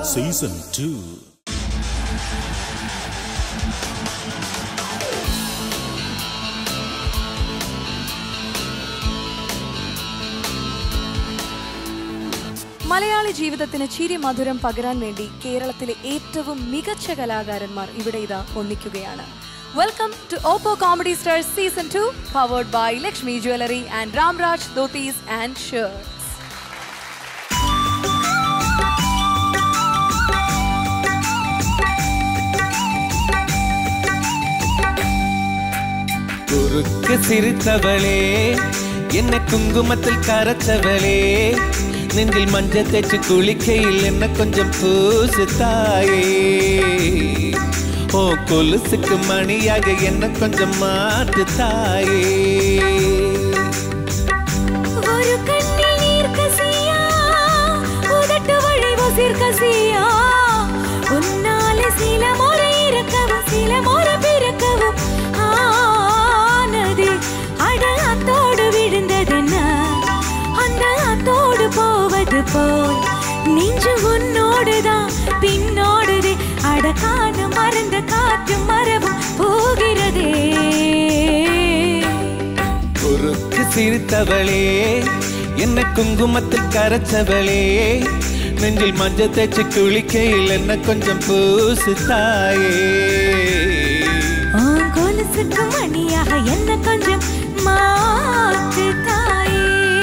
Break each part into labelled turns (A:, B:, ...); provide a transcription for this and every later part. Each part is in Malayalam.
A: സീസൺ ടു
B: മലയാളി ജീവിതത്തിന് ചിരി മധുരം പകരാൻ വേണ്ടി കേരളത്തിലെ ഏറ്റവും മികച്ച കലാകാരന്മാർ ഇവിടെ ഇതാ ഒന്നിക്കുകയാണ് welcome to Oppo comedy stars season two powered by Lakshmi jewellery and Ramraj dhotis and shirts
C: குறுக்கு சிரித்தவளே என்ன குங்குமத்தில் கரைச்சவளே நெஞ்சில் மஞ்ச தேய்ச்சி குளிக்கையில் என்ன கொஞ்சம் பூசு தாயே ஓ கொலுசுக்கு மணியாக என்ன கொஞ்சம் மாற்று தாயே
D: ஒரு கண்ணில் நீர் கசியா உதட்டு வழி உசிர் கசியா உன்னால சில முறை இறக்கவும் சில முறை பிறக்கவும் ஆனது அட அத்தோடு விழுந்ததென்ன அந்த அத்தோடு போவது போல் நெஞ்சு உன்னோடுதான் பின்னோடுது அட காண மறந்த காற்று மரபும் போகிறதே
C: குறுக்கு சிரித்தவளே என்ன குங்குமத்தில் கரைச்சவளே நெஞ்சில் மஞ்ச தேய்ச்சி குளிக்கையில் என்ன கொஞ்சம் பூசு தாயே
D: உன் கொலுசுக்கு மணியாக என்ன கொஞ்சம் மாத்து தாயே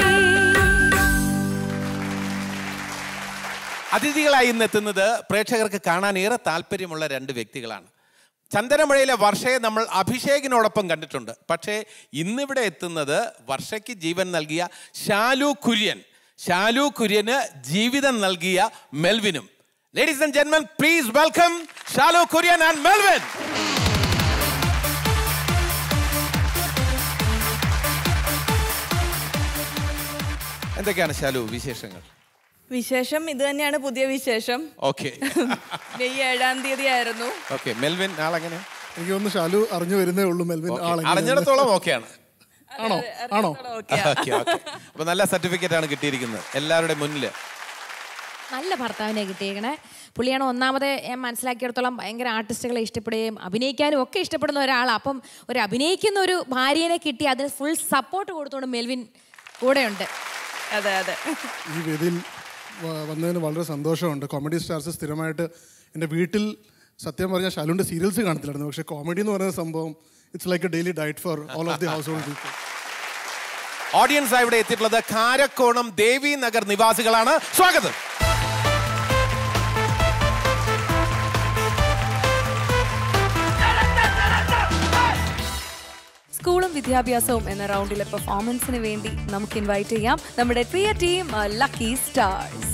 C: അതിഥികളായി ഇന്ന് എത്തുന്നത് പ്രേക്ഷകർക്ക് കാണാൻ ഏറെ താല്പര്യമുള്ള രണ്ട് വ്യക്തികളാണ് ചന്ദനമഴയിലെ വർഷയെ നമ്മൾ അഭിഷേകിനോടൊപ്പം കണ്ടിട്ടുണ്ട് പക്ഷേ ഇന്നിവിടെ എത്തുന്നത് വർഷയ്ക്ക് ജീവൻ നൽകിയ ശാലു കുര്യൻ ശാലു കുര്യന് ജീവിതം നൽകിയ മെൽവിനും ലേഡീസ് ആൻഡ് ജെന്മൻ please welcome Shalu Kurian and Melvin എന്തൊക്കെയാണ് ശാലു വിശേഷങ്ങൾ
B: വിശേഷം ഇത് തന്നെയാണ് പുതിയ വിശേഷം
C: ഓക്കെ
B: മെയ് ഏഴാം തീയതി ആയിരുന്നു
C: ഓക്കെ മെൽവിൻ ആളെങ്ങനെ
E: എനിക്ക് തോന്നുന്നു ഷാലു അറിഞ്ഞു വരുന്നേ ഉള്ളൂ മെൽവിൻ
C: Okay.
E: ആളെങ്ങനെ
C: അറിഞ്ഞിടത്തോളം ഓക്കെയാണ്
E: ആണോ ആണോ
C: ഓക്കെ ഓക്കെ അപ്പൊ നല്ല സർട്ടിഫിക്കറ്റ് ആണ് കിട്ടിയിരിക്കുന്നത് എല്ലാവരുടെ മുന്നിൽ
F: നല്ല ഭർത്താവിനെ കിട്ടിയേക്കണേ പുള്ളിയാണ് ഒന്നാമത് ഞാൻ മനസ്സിലാക്കിയിടത്തോളം ഭയങ്കര ആർട്ടിസ്റ്റുകളെ ഇഷ്ടപ്പെടുകയും അഭിനയിക്കാനും ഒക്കെ ഇഷ്ടപ്പെടുന്ന ഒരാളാണ് അപ്പം ഒരു അഭിനയിക്കുന്ന ഒരു ഭാര്യനെ കിട്ടി അതിന് ഫുൾ സപ്പോർട്ട് കൊടുത്തുകൊണ്ട് മെൽവിൻ കൂടെയുണ്ട്
B: അതെ അതെ
E: ഈ വേദിയിൽ വ- വന്നതിന് വളരെ സന്തോഷമുണ്ട് കോമഡി സ്റ്റാർസ് സ്ഥിരമായിട്ട് എൻ്റെ വീട്ടിൽ സത്യം പറഞ്ഞാൽ ഷാലുവിൻ്റെ സീരിയൽസ് കാണത്തില്ലായിരുന്നു പക്ഷേ കോമഡി എന്ന് പറയുന്ന സംഭവം it's like a daily diet for all of the household people
C: audience ഇവിടെ എത്തിയിട്ടുള്ളത് കാരക്കോണം ദേവി നഗർ നിവാസികളാണ് സ്വാഗതം
B: സ്കൂളും വിദ്യാഭ്യാസവും എന്ന റൗണ്ടിലെ പെർഫോമൻസിന് വേണ്ടി നമുക്ക് ഇൻവൈറ്റ് ചെയ്യാം നമ്മുടെ പ്രിയ ടീം ലക്കി സ്റ്റാർസ്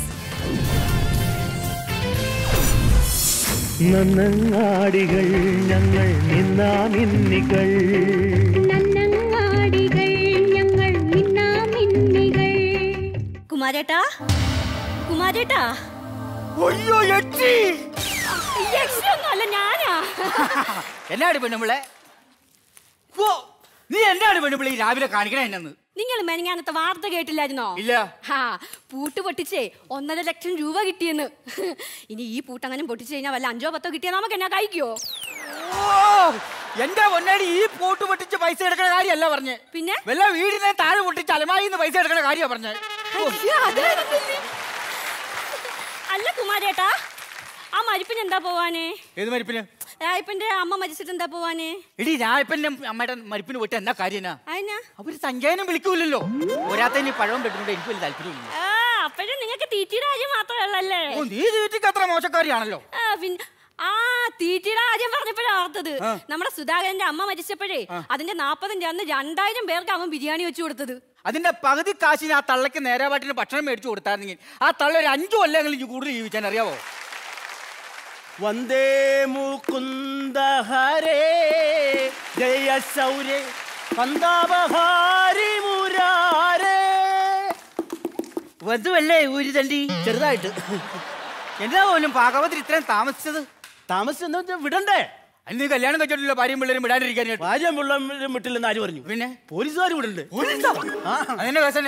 G: നന്നങ്ങാടികൾ ഞങ്ങൾ നിന്നാമിന്നികൾ
D: നന്നങ്ങാടികൾ ഞങ്ങൾ മിന്നാമിന്നികൾ കുമാരേട്ടാ കുമാരേട്ടാ
H: അയ്യോ എട്ടി
D: യക്ഷിയൊന്നുമല്ല ഞാനാ
H: എന്നാണ് പെണ്ണുമ്പിളെ ഓ നീ എന്നാണ് പെണ്ണുമ്പിളെ ഈ രാവിലെ കാണിക്കണേ എന്നു
D: നിങ്ങൾ മെനങ്ങാനത്തെ വാർത്ത കേട്ടില്ലായിരുന്നോ
H: ഇല്ല.
D: ഹാ പൂട്ട് പൊട്ടിച്ചേ ഒന്നര ലക്ഷം രൂപ കിട്ടിയെന്ന് ഇനി ഈ പൂട്ട് അങ്ങനെ പൊട്ടിച്ചു കഴിഞ്ഞാൽ വല്ല അഞ്ചോ പത്തോ കിട്ടിയാൽ നമുക്ക് എന്നാ കഴിക്കോ
H: ഓ എന്റെ പൊന്നാടി ഈ പൂട്ട് പൊട്ടിച്ച് പൈസ എടുക്കണ കാര്യമല്ല പറഞ്ഞേ
D: പിന്നെ?
H: വല്ല വീടിനെ താഴെ പൊട്ടിച്ച് അലമാരിന്ന് പൈസ എടുക്കണ കാര്യമാ പറഞ്ഞേ
D: അയ്യോ, അതായിരുന്നില്ലേ? അല്ല കുമാരേട്ടാ ആ മരിപ്പിന് എന്താ പോവാനേ
H: ഏത് മരിപ്പിന്
D: രായപ്പന്റെ അമ്മ മരിച്ചിട്ട് എന്താ പോവാനേ
H: എടി രായപ്പന്റെ അമ്മയുടെ മരിപ്പിന് പോയിട്ട് എന്നാ കാര്യനാ
D: അതിനാ
H: അവര് സഞ്ചയനം വിളിക്കൂലല്ലോ പോരാത്തതിന് പഴവും പെട്ടിട്ടുണ്ട് എനിക്ക് വലിയ താല്പര്യമില്ല
D: ആ അപ്പോഴും നിങ്ങൾക്ക് തീറ്റിയുടെ കാര്യം മാത്രമേ ഉള്ളല്ലേ
H: ഓ നീ തീറ്റിക്ക് അത്ര മോശക്കാരിയാണല്ലോ
D: ആ, പിന്നെ ആ തീറ്റിയുടെ കാര്യം പറഞ്ഞപ്പോഴാ ഓർത്തത് നമ്മുടെ സുധാകരന്റെ അമ്മ മരിച്ചപ്പോഴേ അതിന്റെ നാപ്പതിന്റെ അന്ന് രണ്ടായിരം പേർക്ക് അവൻ ബിരിയാണി വെച്ചു കൊടുത്തത്
H: അതിന്റെ പകുതി കാശിന് ആ തള്ളക്ക് നേരാപാട്ടിന് ഭക്ഷണം മേടിച്ചു കൊടുത്തായിരുന്നെങ്കിൽ ആ തള്ള ഒരു അഞ്ചു കൊല്ലെങ്കിലും കൂടുതൽ ജീവിച്ചാൻ അറിയാവോ
G: വന്ദേ മുകുന്ദ ഹരേ ജയ ശൗരേ വന്ദാപഹാരി മുരാരേ
H: വധുവല്ലേ ഊരി തണ്ടി ചെറുതായിട്ട് എന്താ പോലും ഭാഗവതർ ഇത്രയും താമസിച്ചത്
G: താമസിച്ചെന്ന് വെച്ചാൽ വിടണ്ടേ
H: അതിന് നീ കല്യാണം കഴിച്ചിട്ടില്ല ഭാര്യയും പിള്ളേരും വിടാണ്ടിരിക്കാനായിട്ട്
G: ഭാര്യ പിള്ള വിട്ടില്ലെന്ന് ആര് പറഞ്ഞു
H: പിന്നെ
G: പോലീസുകാർ വിടണ്ടേ
H: അതിന്റെ കേസനാ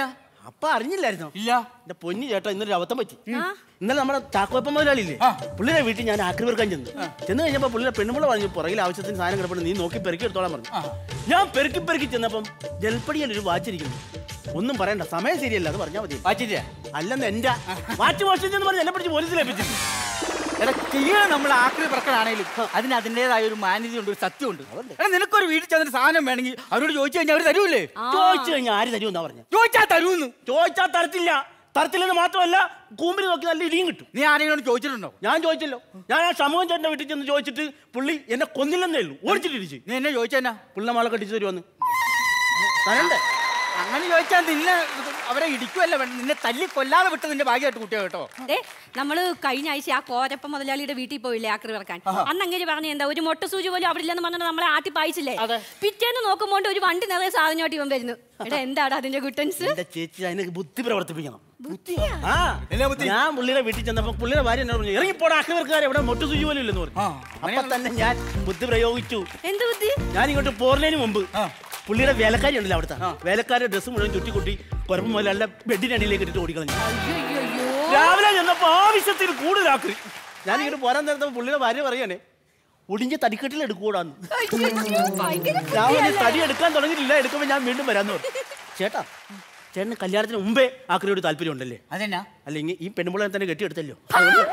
G: അപ്പൊ അറിഞ്ഞില്ലായിരുന്നോ
H: ഇല്ല
G: എന്റെ പൊന്നു ചേട്ടാ ഇന്നൊരു അബദ്ധം പറ്റി ഇന്നലെ നമ്മുടെ ചാക്കോപ്പ മുതലാളിയില്ലേ പുള്ളിയുടെ വീട്ടിൽ ഞാൻ ആക്രി വെറുക്കാൻ ചെന്നു ചെന്ന് കഴിഞ്ഞപ്പോ പുള്ളിയുടെ പെണ്ണുമ്പോൾ പറഞ്ഞു പുറകിൽ ആവശ്യത്തിന് സാധനം കിടപ്പുണ്ട് നീ നോക്കി പെറുക്കി എടുത്തോളാൻ പറഞ്ഞു ഞാൻ പെറുക്കി പെറുക്കി ചെന്നപ്പം ജൽപ്പടിയിൽ ഒരു വാച്ച് ഇരിക്കുന്നു ഒന്നും പറയണ്ട സമയം ശരിയല്ല അത് പറഞ്ഞാൽ മതി
H: വാച്ചില്ല
G: അല്ലെന്ന് എന്റെ വാച്ച് മോഷിച്ചെന്ന് പറഞ്ഞ് എന്നെ പിടിച്ച് പോലീസിൽ ഏൽപ്പിച്ചു
H: എടാ ചെയ്യണം നമ്മൾ ആക്രി പറക്കണാണേലും അതിന് അതിൻ്റെതായ ഒരു മാന്യതയുണ്ട് ഒരു സത്യമുണ്ട് എടാ നിനക്കൊരു വീട്ടിൽ ചെന്നിട്ട് സാധനം വേണമെങ്കിൽ അവരോട് ചോദിച്ചു കഴിഞ്ഞാൽ അവർ തരൂലേ
G: ചോദിച്ചു കഴിഞ്ഞാൽ ആര് തരുമെന്നാ പറഞ്ഞു
H: ചോദിച്ചാ തരൂന്ന്
G: ചോദിച്ചാൽ തരത്തില്ല തരത്തില്ലെന്ന് മാത്രമല്ല കൂമ്പിൽ നോക്കി നല്ല ഇടിയും കിട്ടും
H: നീ ആരെങ്കിലും ചോദിച്ചിട്ടുണ്ടോ
G: ഞാൻ ചോദിച്ചല്ലോ ഞാൻ ആ സമൂഹം ചേട്ടൻ്റെ വീട്ടിൽ ചെന്ന് ചോദിച്ചിട്ട് പുള്ളി എന്നെ കൊന്നില്ലെന്നേ ഉള്ളൂ ഓടിച്ചിട്ടിരിച്ച്
H: നീ എന്നെ ചോദിച്ചാ
G: പുള്ളിനെ മാളെ കെട്ടിച്ച് തരുമെന്ന് തരണ്ടേ
H: അങ്ങനെ ചോദിച്ചാൽ നിന്നെ അവരെ ഇടിക്കുമല്ല വേണ്ട നിന്നെ തല്ലി കൊല്ലാതെ വിട്ട് നിന്റെ ഭാഗ്യമായിട്ട് കുട്ടിയോ കേട്ടോ
D: ദേ, നമ്മള് കഴിഞ്ഞ ആഴ്ച ആ കോരപ്പ മുതലാളിയുടെ വീട്ടിൽ പോയില്ലേ ആക്രി ഇറക്കാൻ അന്ന് അങ്ങനെ പറഞ്ഞു എന്താ ഒരു മൊട്ട സൂചി പോലും അവിടെ ഇല്ലെന്ന് പറഞ്ഞിട്ട് നമ്മളെ ആട്ടി പായിച്ചില്ലേ പിറ്റേന്ന് നോക്കുമ്പോൾ ഒരു വണ്ടി നിറയെ സാധനമായിട്ട് ഇവൻ വരുന്നു എടാ എന്താണ് അതിന്റെ ഗുട്ടൻസ്
G: എന്റെ ചേച്ചി അതിനെ ബുദ്ധി പ്രവർത്തിപ്പിക്കണം
D: ബുദ്ധിയാ
G: ആ ഞാൻ പുള്ളിയുടെ വീട്ടിൽ ചെന്നപ്പോ പുള്ളിയുടെ ഭാര്യ എന്നോട് പറഞ്ഞു ഇറങ്ങിപ്പോടാ ആക്രിവർക്കാരെ ഇവിടെ മൊട്ടു സുജി പോലും ഇല്ലെന്ന് പറഞ്ഞു അപ്പൊ തന്നെ ഞാൻ ബുദ്ധി പ്രയോഗിച്ചു
D: എന്ത് ബുദ്ധി
G: ഞാൻ ഇങ്ങോട്ട് പോരുന്നതിന് മുമ്പ് പുള്ളിയുടെ വേലക്കാരി ഉണ്ടല്ലോ അവിടുത്തെ വേലക്കാരുടെ ഡ്രസ്സ് മുഴുവൻ ചുറ്റിക്കുട്ടി കുഴപ്പം മുതലല്ല ബെഡിനടിയിലേക്ക് ഇട്ടിട്ട് ഓടിക്കളഞ്ഞു രാവിലെ ചെന്നപ്പോ ആവശ്യത്തിന് കൂടുതലാക്കി ഞാൻ ഇങ്ങോട്ട് പോരാൻ നേരത്തെ പുള്ളിയുടെ ഭാര്യ പറയണേ ഒടിഞ്ഞ തടിക്കെട്ടിൽ എടുക്കൂടാന്ന്
D: ഭയങ്കര
G: ഞാൻ പറഞ്ഞു, തടി എടുക്കാൻ തുടങ്ങിയിട്ടില്ല എടുക്കുമ്പോ ഞാൻ വീണ്ടും വരാന്ന് പറഞ്ഞു ചേട്ടാ ചേട്ടന് കല്യാണത്തിന് മുമ്പേ ആക്രിയോട് താല്പര്യം ഉണ്ടല്ലേ
H: അതെന്നാ
G: അല്ലെങ്കിൽ ഈ പെണ്ണുമ്പോൾ തന്നെ കെട്ടിയെടുത്തല്ലോ അതുകൊണ്ട്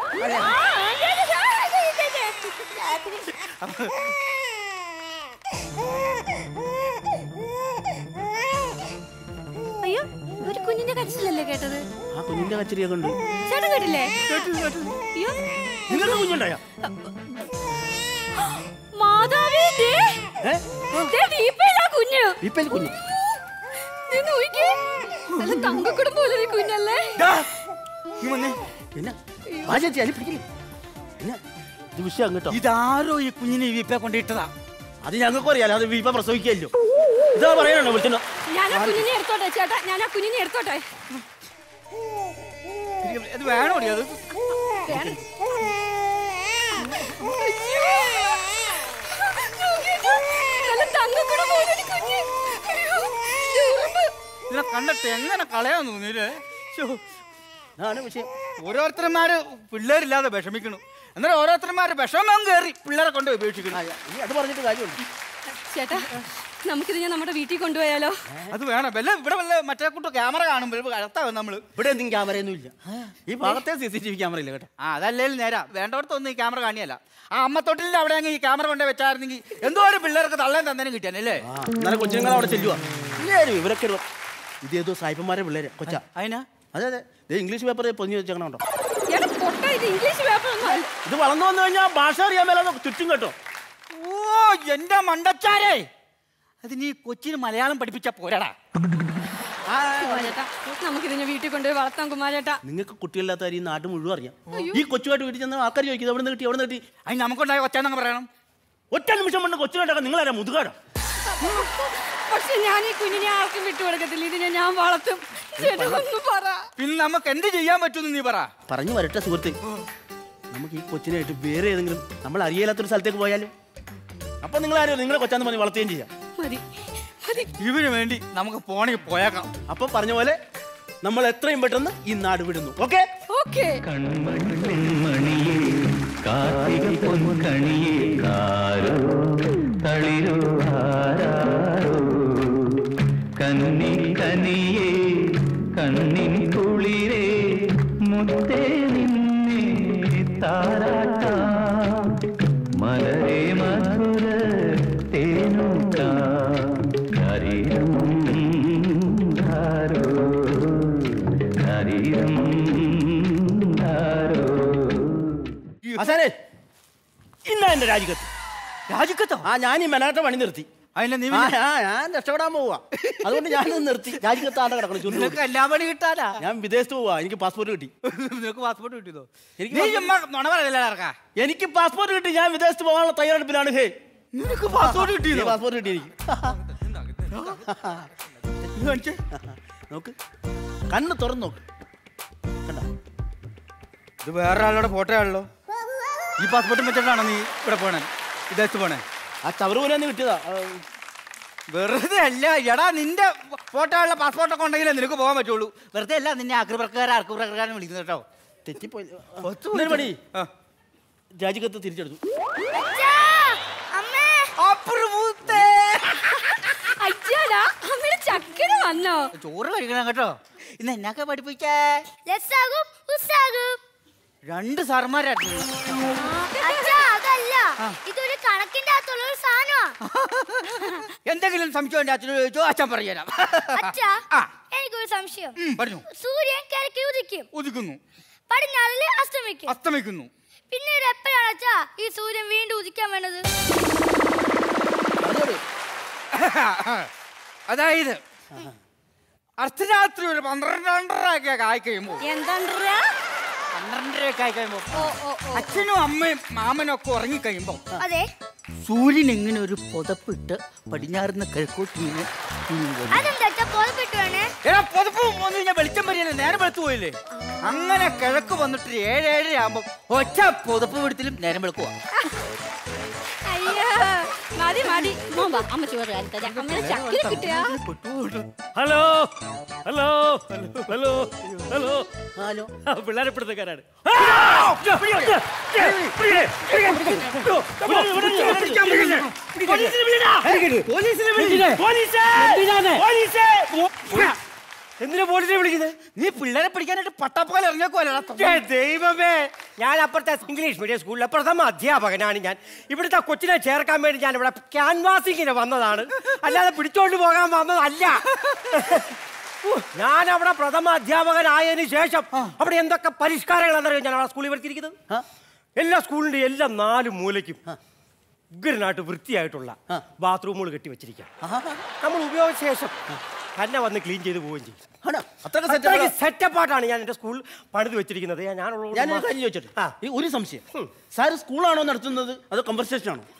D: അയ്യോ ഒരു കുഞ്ഞിന്റെ കരച്ചിലല്ലേ കേട്ടത്
G: ആ കുഞ്ഞിന്റെ കച്ചരിയൊക്കെ ഉണ്ട്
D: ചേട്ടൻ കേട്ടില്ലേ അയ്യോ
G: നിങ്ങൾക്ക് കുഞ്ഞുണ്ടായ
D: മാതാവേ ദേ.
G: ഏ
D: ദേ വീപ്പയിലാ കുഞ്ഞ്
G: ഇപ്പൊ കുഞ്ഞ്
D: ദേ നോക്കിക്കേ. നല്ല തങ്കക്കുടം പോലെ ഒരു കുഞ്ഞല്ലേ
H: നീ വന്നേ
G: പിന്നെ ആ ചേച്ചി അതിൽ പിടിക്കില്ല പിന്നെ ഇത് വിഷയം കേട്ടോ
H: ഇതാരോ ഈ കുഞ്ഞിനെ ഈ വീപ്പെ കൊണ്ടിട്ടതാ
G: അത് ഞങ്ങൾക്കും അറിയാലോ അത് ഇപ്പൊ പ്രസവിക്കല്ലോ ഇതാ പറയാനുണ്ടോ വിളിച്ചോ
D: ഞാൻ ആ കുഞ്ഞിനെ എടുത്തോട്ടെ ചേട്ടാ ഞാൻ ആ കുഞ്ഞിനെ എടുത്തോട്ടെ
H: ഇത് വേണോടി അത്
D: വേണം. അയ്യോ. നോക്കിക്കേ. നല്ല തങ്കക്കുടം പോലെ ഒരു കുഞ്ഞ്. അയ്യോ. ഉറുമ്പ്.
H: ഇതിനെ കണ്ടിട്ട് എങ്ങനെ കളയാൻ തോന്നിയില്ലേ ശ്ശോ.
G: അതാണ് വിഷയം
H: ഓരോരുത്തന്മാര് പിള്ളേരില്ലാതെ വിഷമിക്കണു എന്നാലും ഓരോരുത്തന്മാര് വിഷമം കയറി പിള്ളേരെ കൊണ്ട് ഉപേക്ഷിക്കണം
G: നീ അത് പറഞ്ഞിട്ട് കാര്യമുണ്ട്
D: ചേട്ടാ നമുക്കിത് ഞാൻ നമ്മുടെ വീട്ടിൽ കൊണ്ടുപോയാലോ
H: അത് വേണം വല്ല ഇവിടെ വല്ല മറ്റേ കൂട്ട് ക്യാമറ കാണുമ്പോൾ കടത്താവും നമ്മള്
G: ഇവിടെ എന്തെങ്കിലും ക്യാമറയൊന്നും ഇല്ല ഈ ഭാഗത്തെ C C T V camera ഇല്ല കേട്ടോ
H: ആ അതല്ലേലും നേരാ വേണ്ടവർക്കൊന്നും ഈ ക്യാമറ കാണിയല്ല ആ അമ്മത്തൊട്ടിലിന്റെ അവിടെ അങ്ങ് ഈ ക്യാമറ കൊണ്ടേ വെച്ചായിരുന്നെങ്കിൽ എന്തോ ഒരു പിള്ളേർക്ക് തള്ളേം തന്നേനും കിട്ടിയാനല്ലേ
G: ആ എന്നാലും കൊച്ചുങ്ങൾ അവിടെ ചെല്ലുക എല്ലാവരും ഇവരൊക്കെ ഇടുക. ഇത് ഏതോ സായിപ്പന്മാരെ പിള്ളേര് കൊച്ച
H: അതിനാ
G: അതെ അതെ ഇത് ഇംഗ്ലീഷ് പേപ്പറിൽ പൊതിഞ്ഞ് വെച്ചേക്കണോ
D: ചേട്ടാ പൊട്ട ഇത് ഇംഗ്ലീഷ് പേപ്പർ ഒന്നും അല്ല
G: ഇത് വളർന്നു വന്നു കഴിഞ്ഞാൽ ഭാഷ അറിയാൻ മേലാതെ ചുറ്റും കേട്ടോ
H: ഓ എന്റെ മണ്ടച്ചാരേ അതിന് ഈ കൊച്ചിന് മലയാളം പഠിപ്പിച്ച പോരാടാ
D: കുമാരേട്ടാ നമുക്കിത് ഞാൻ വീട്ടിൽ കൊണ്ടുപോയി വളർത്താം കുമാരേട്ടാ
G: നിങ്ങൾക്ക് കുട്ടികളില്ലാത്ത കാര്യം ഈ നാട് മുഴുവൻ അറിയാം ഈ കൊച്ചുമായിട്ട് വീട്ടിൽ ചെന്ന ആൾക്കാർ ചോദിക്കുന്നത് എവിടെ നിന്ന് കിട്ടി എവിടെ നിന്ന് കിട്ടി
H: അതിന് നമുക്കുണ്ടായ കൊച്ചാന്നങ്ങ് പറയണം
G: ഒറ്റ നിമിഷം കൊണ്ട് കൊച്ചിനുണ്ടാക്കാൻ നിങ്ങളാരാ മുതുകാടോ
D: പക്ഷെ ഞാൻ ഈ കുഞ്ഞിനെ ആർക്കും വിട്ടുകൊടുക്കത്തില്ല ഇതിനെ ഞാൻ വളർത്തും ചേട്ടാ ഒന്ന് പറ
H: പിന്നെ നമുക്ക് എന്ത് ചെയ്യാൻ പറ്റുമെന്ന് നീ പറ
G: പറഞ്ഞു വരട്ടെ സുഹൃത്തെ നമുക്ക് ഈ കൊച്ചിനായിട്ട് വേറെ ഏതെങ്കിലും നമ്മൾ അറിയാത്തൊരു സ്ഥലത്തേക്ക് പോയാലും അപ്പൊ നിങ്ങൾ ആരും നിങ്ങളെ കൊച്ചാന്ന് പറഞ്ഞ് വളർത്തുകയും ചെയ്യാം
D: മതി മതി
H: ഇവന് വേണ്ടി നമുക്ക് പോണി പോയേക്കാം
G: അപ്പൊ പറഞ്ഞ പോലെ നമ്മൾ എത്രയും പെട്ടെന്ന് ഈ നാട് വിടുന്നു ഓക്കെ
D: ഓക്കേ
A: കൺമണിയെ കാർത്തിക പൊൻകണിയെ കാരോ തളിരോ ആരാരോ കന്നി കനിയെ കണ്ണിൻ കുളിരേ മുത്തേ നിന്നെ താരാട്ടാം മലരെ മധുര തേനൂട്ടാം ശരീരം ധാരോ ശരീരം ധാരോ
G: അസാനെ ഇന്ന എന്റെ രാജിക്കത്ത്
H: രാജിക്കത്തോ
G: ആ ഞാൻ ഈ മെനാട്ട പണി നിർത്തി
H: അതിനെ നീ
G: ആ ആ, ഞാൻ രക്ഷപ്പെടാൻ പോവാ അതുകൊണ്ട് ഞാനത് നിർത്തി രാജിക്കത്ത് ആടെ കിടക്കണം ചുരുള്
H: നിനക്ക് എല്ലാ പണി കിട്ടാനാ
G: ഞാൻ വിദേശത്ത് പോവാ എനിക്ക് പാസ്പോർട്ട് കിട്ടി
H: നിനക്ക് പാസ്പോർട്ട് കിട്ടിയതോ
G: എനിക്ക്
H: നീ
G: passport-
H: ചുമ്മാ നുണ പറയല്ലേ ഇറക്കാ
G: എനിക്ക് പാസ്പോർട്ട് കിട്ടി ഞാൻ വിദേശത്ത് പോകാനുള്ള തയ്യാറെടുപ്പിലാണ് ഹേ
H: നിനക്ക് പാസ്പോർട്ട് കിട്ടിയതോ
G: പാസ്പോർട്ട് കിട്ടി എനിക്ക്
H: ഇത് കാണിച്ചേ.
G: നോക്ക് കണ്ണ് തുറന്നു നോക്ക് കണ്ടോ
H: ഇത് വേറെ ആളുടെ ഫോട്ടോ ആണല്ലോ ഈ പാസ്പോർട്ടും വെച്ചിട്ടാണോ നീ ഇവിടെ പോണേ വിദേശത്ത് പോണേ
G: ആ ചവറുപുരന്ന് കിട്ടിയതാ ആ,
H: വെറുതെ അല്ല എടാ നിന്റെ ഫോട്ടോ ഉള്ള പാസ്പോർട്ടൊക്കെ ഉണ്ടെങ്കിലേ നിനക്ക് പോകാൻ പറ്റുള്ളൂ വെറുതെ അല്ല നിന്നെ ആക്രമണക്കാരൻ ആക്രമണക്കാരൻ വിളിക്കുന്നത് കേട്ടോ
G: തെറ്റിപ്പോയി
H: ഒത്തു
G: എന്നൊരു പണി
H: ആ.
G: രാജിക്കത്ത് തിരിച്ചെടുത്തു
H: അപ്പുറമൂത്തേ.
D: അച്ഛാടാ അമ്മയുടെ ചക്കര വന്നോ
H: ചോറ് കഴിക്കണം കേട്ടോ ഇന്ന് എന്നൊക്കെ പഠിപ്പിച്ചേ
I: ലസാകും ഉസ്സാകും
H: രണ്ട് സാർമാരായിരുന്നു
I: അച്ഛാ അതല്ല ഇതൊരു കണക്കിന്റെ അകത്തുള്ള ഒരു സാധനമാ
H: എന്തെങ്കിലും സംശയം എൻ്റെ അച്ഛനോട് ചോദിച്ചോ അച്ഛൻ പറഞ്ഞുതരാം
I: അച്ഛാ
H: ആ.
I: എനിക്കൊരു സംശയം
H: ഉം, പറഞ്ഞു
I: സൂര്യൻ കിഴക്ക് ഉദിക്കും
H: ഉദിക്കുന്നു
I: പടിഞ്ഞാറില് അസ്തമിക്കും
H: അസ്തമിക്കുന്നു
I: പിന്നീട് എപ്പോഴാണ് അച്ഛാ ഈ സൂര്യൻ വീണ്ടും ഉദിക്കാൻ വേണ്ടത്
H: അതായത് അർദ്ധരാത്രി ഒരു പന്ത്രണ്ടരയൊക്കെ ആയി കഴിയുമ്പോ
D: എന്താ
H: പന്ത്രണ്ടരയൊക്കെ ആയി കഴിയുമ്പോ അച്ഛനും അമ്മയും മാമനും ഒക്കെ ഉറങ്ങിക്കഴിയുമ്പോ
I: അതെ
H: സൂര്യൻ ഇങ്ങനെ ഒരു പുതപ്പിട്ട് പടിഞ്ഞാറുന്ന കിഴക്കോട്ട് ഇങ്ങനെ ഇങ്ങനെ വരും.
I: അതെന്താ അച്ഛാ പുറപ്പെട്ടു വേണേ
H: എടാ പുതപ്പ് വന്നു കഴിഞ്ഞാൽ വെളിച്ചം വരികയല്ലേ നേരം വെളുത്തു പോയില്ലേ അങ്ങനെ കിഴക്ക് വന്നിട്ട് ഏഴ് ഏഴര ആകുമ്പോ ഒറ്റ പുതപ്പ് പിടുത്തിലും നേരം വെളുക്കുവാ
D: അയ്യോ മതി മതി മോൻ വാ അമ്മ ചോറ് കാലി തരാം അമ്മയുടെ ചക്കര കിട്ടുക
J: hello hello hello hello
G: hello
J: പിള്ളേരെ പിടുത്തക്കാരാണ്
H: എന്തിനാ പോലീസിനെ വിളിക്കുന്നത് നീ പിള്ളേരെ പിടിക്കാനായിട്ട് പട്ടാപ്പകൽ ഇറങ്ങിയേക്കുവല്ലടാ
J: ദൈവമേ ഞാൻ അപ്പുറത്തെ ഇംഗ്ലീഷ് മീഡിയം സ്കൂളിലെ പ്രഥമ അധ്യാപകനാണ് ഞാൻ ഇവിടുത്തെ കൊച്ചിനെ ചേർക്കാൻ വേണ്ടി ഞാൻ ഇവിടെ ക്യാൻവാസിങ്ങിന് വന്നതാണ് അല്ലാതെ പിടിച്ചോണ്ട് പോകാൻ വന്നതല്ല ഉ, ഞാൻ അവിടെ പ്രഥമ അധ്യാപകനായതിനു ശേഷം അവിടെ എന്തൊക്കെ പരിഷ്കാരങ്ങളെന്നറിയോ ഞാൻ അവിടെ സ്കൂളിൽ വരുത്തിയിരിക്കുന്നത് എല്ലാ സ്കൂളിന്റെ എല്ലാ നാല് മൂലയ്ക്കും ഉഗ്രനായിട്ട് വൃത്തിയായിട്ടുള്ള ബാത്റൂമുകൾ കെട്ടി വെച്ചിരിക്കാം നമ്മൾ ഉപയോഗിച്ച ശേഷം തന്നെ വന്ന് ക്ലീൻ ചെയ്ത് പോവുകയും ചെയ്യും
G: ആണോ അത്രയൊക്കെ സെറ്റ്
J: അത്രയ്ക്ക് സെറ്റപ്പായിട്ടാണ് ഞാൻ എന്റെ സ്കൂൾ പണിത് വെച്ചിരിക്കുന്നത് ഞാൻ- ഞാനുള്ളത്
G: ഞാനൊരു
J: കൊണ്ട്
G: കാര്യം ചോദിച്ചോട്ടെ
J: ആ.
G: ഈ ഒരു സംശയം സാറ് സ്കൂളാണോ നടത്തുന്നത് അതോ കൺവെർസേഷൻ ആണോ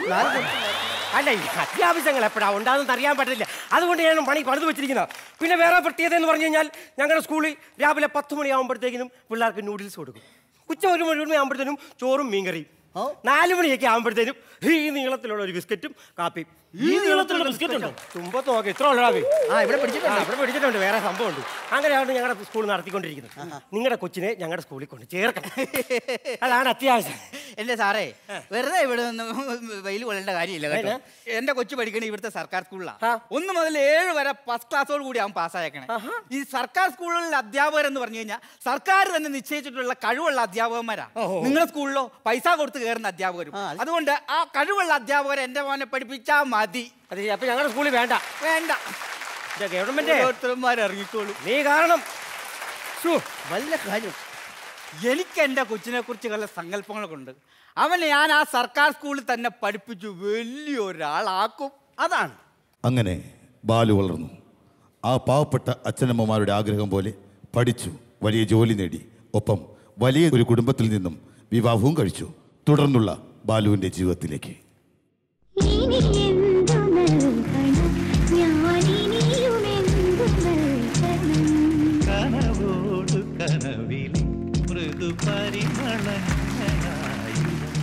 J: അല്ല ഈ അത്യാവശ്യങ്ങൾ എപ്പോഴാ ഉണ്ടാകുന്നത് അറിയാൻ പറ്റില്ല അതുകൊണ്ട് ഞാൻ പണി പണിത് വെച്ചിരിക്കുന്നത് പിന്നെ വേറെ പ്രത്യേകത എന്ന് പറഞ്ഞു കഴിഞ്ഞാൽ ഞങ്ങളുടെ സ്കൂളിൽ രാവിലെ പത്ത് മണിയാകുമ്പോഴത്തേക്കിനും പിള്ളേർക്ക് നൂഡിൽസ് കൊടുക്കും ഉച്ച ഒരു മണി ആകുമ്പോഴത്തേനും ചോറും മീൻകറിയും നാല് മണിയൊക്കെ ആകുമ്പോഴത്തേനും ഈ നീളത്തിലുള്ള ഒരു ബിസ്ക്കറ്റും കാപ്പിയും
G: ഈ നീളത്തിലുള്ള ബിസ്ക്കറ്റ് ഉണ്ടോ
J: തുമ്പത്ത് നോക്കി ഇത്ര ഉള്ളടാ
G: ആ ഇവിടെ പിടിച്ചിട്ടുണ്ട്
J: ഇവിടെ പിടിച്ചിട്ടുണ്ട് വേറെ സംഭവമുണ്ട് അങ്ങനെയാണ് ഞങ്ങളുടെ സ്കൂൾ നടത്തിക്കൊണ്ടിരിക്കുന്നത് നിങ്ങളുടെ കൊച്ചിനെ ഞങ്ങളുടെ സ്കൂളിൽ കൊണ്ട് ചേർക്കണം അതാണ് അത്യാവശ്യം
H: എന്റെ സാറേ വെറുതെ ഇവിടെ നിന്ന് വെയിൽ കൊള്ളേണ്ട കാര്യമില്ല കേട്ടോ എന്റെ കൊച്ചു പഠിക്കണ ഇവിടുത്തെ സർക്കാർ സ്കൂളിലാണ് ഒന്ന് മുതൽ ഏഴ് വരെ ഫസ്റ്റ് ക്ലാസ്സോട് കൂടി അവൻ പാസ്സായേക്കണേ ഈ സർക്കാർ സ്കൂളുകളിലെ അധ്യാപകർ എന്ന് പറഞ്ഞു കഴിഞ്ഞാൽ സർക്കാർ തന്നെ നിശ്ചയിച്ചിട്ടുള്ള കഴിവുള്ള അധ്യാപകന്മാരാ നിങ്ങളുടെ സ്കൂളിലോ പൈസ കൊടുത്ത് കയറുന്ന അധ്യാപകരും അതുകൊണ്ട് ആ കഴിവുള്ള അധ്യാപകരെ എന്റെ മോനെ പഠിപ്പിച്ചാൽ മതി
J: അത് അപ്പൊ ഞങ്ങളുടെ സ്കൂളിൽ വേണ്ട
H: വേണ്ട
J: ഗവൺമെന്റ്
H: ഓരോരുത്തന്മാർ ഇറങ്ങിക്കോളൂ
J: നീ കാരണം
H: ശ്ശോ,
G: വല്ല കാര്യം
H: എനിക്ക് എൻ്റെ കൊച്ചിനെ കുറിച്ച് പല സങ്കല്പങ്ങളൊക്കെ ഉണ്ട് അവനെ ഞാൻ ആ സർക്കാർ സ്കൂളിൽ തന്നെ പഠിപ്പിച്ചു വലിയൊരാളാക്കും
G: അതാണ്
K: അങ്ങനെ ബാലു വളർന്നു ആ പാവപ്പെട്ട അച്ഛനമ്മമാരുടെ ആഗ്രഹം പോലെ പഠിച്ചു വലിയ ജോലി നേടി ഒപ്പം വലിയ ഒരു കുടുംബത്തിൽ നിന്നും വിവാഹവും കഴിച്ചു തുടർന്നുള്ള ബാലുവിൻ്റെ ജീവിതത്തിലേക്ക്
I: ഇനി എന്തു നൽകണം ഞാനിനിയും എന്തു നൽകണം
A: കനവോടു കനവിലെ മൃദു പരിമളങ്ങളായി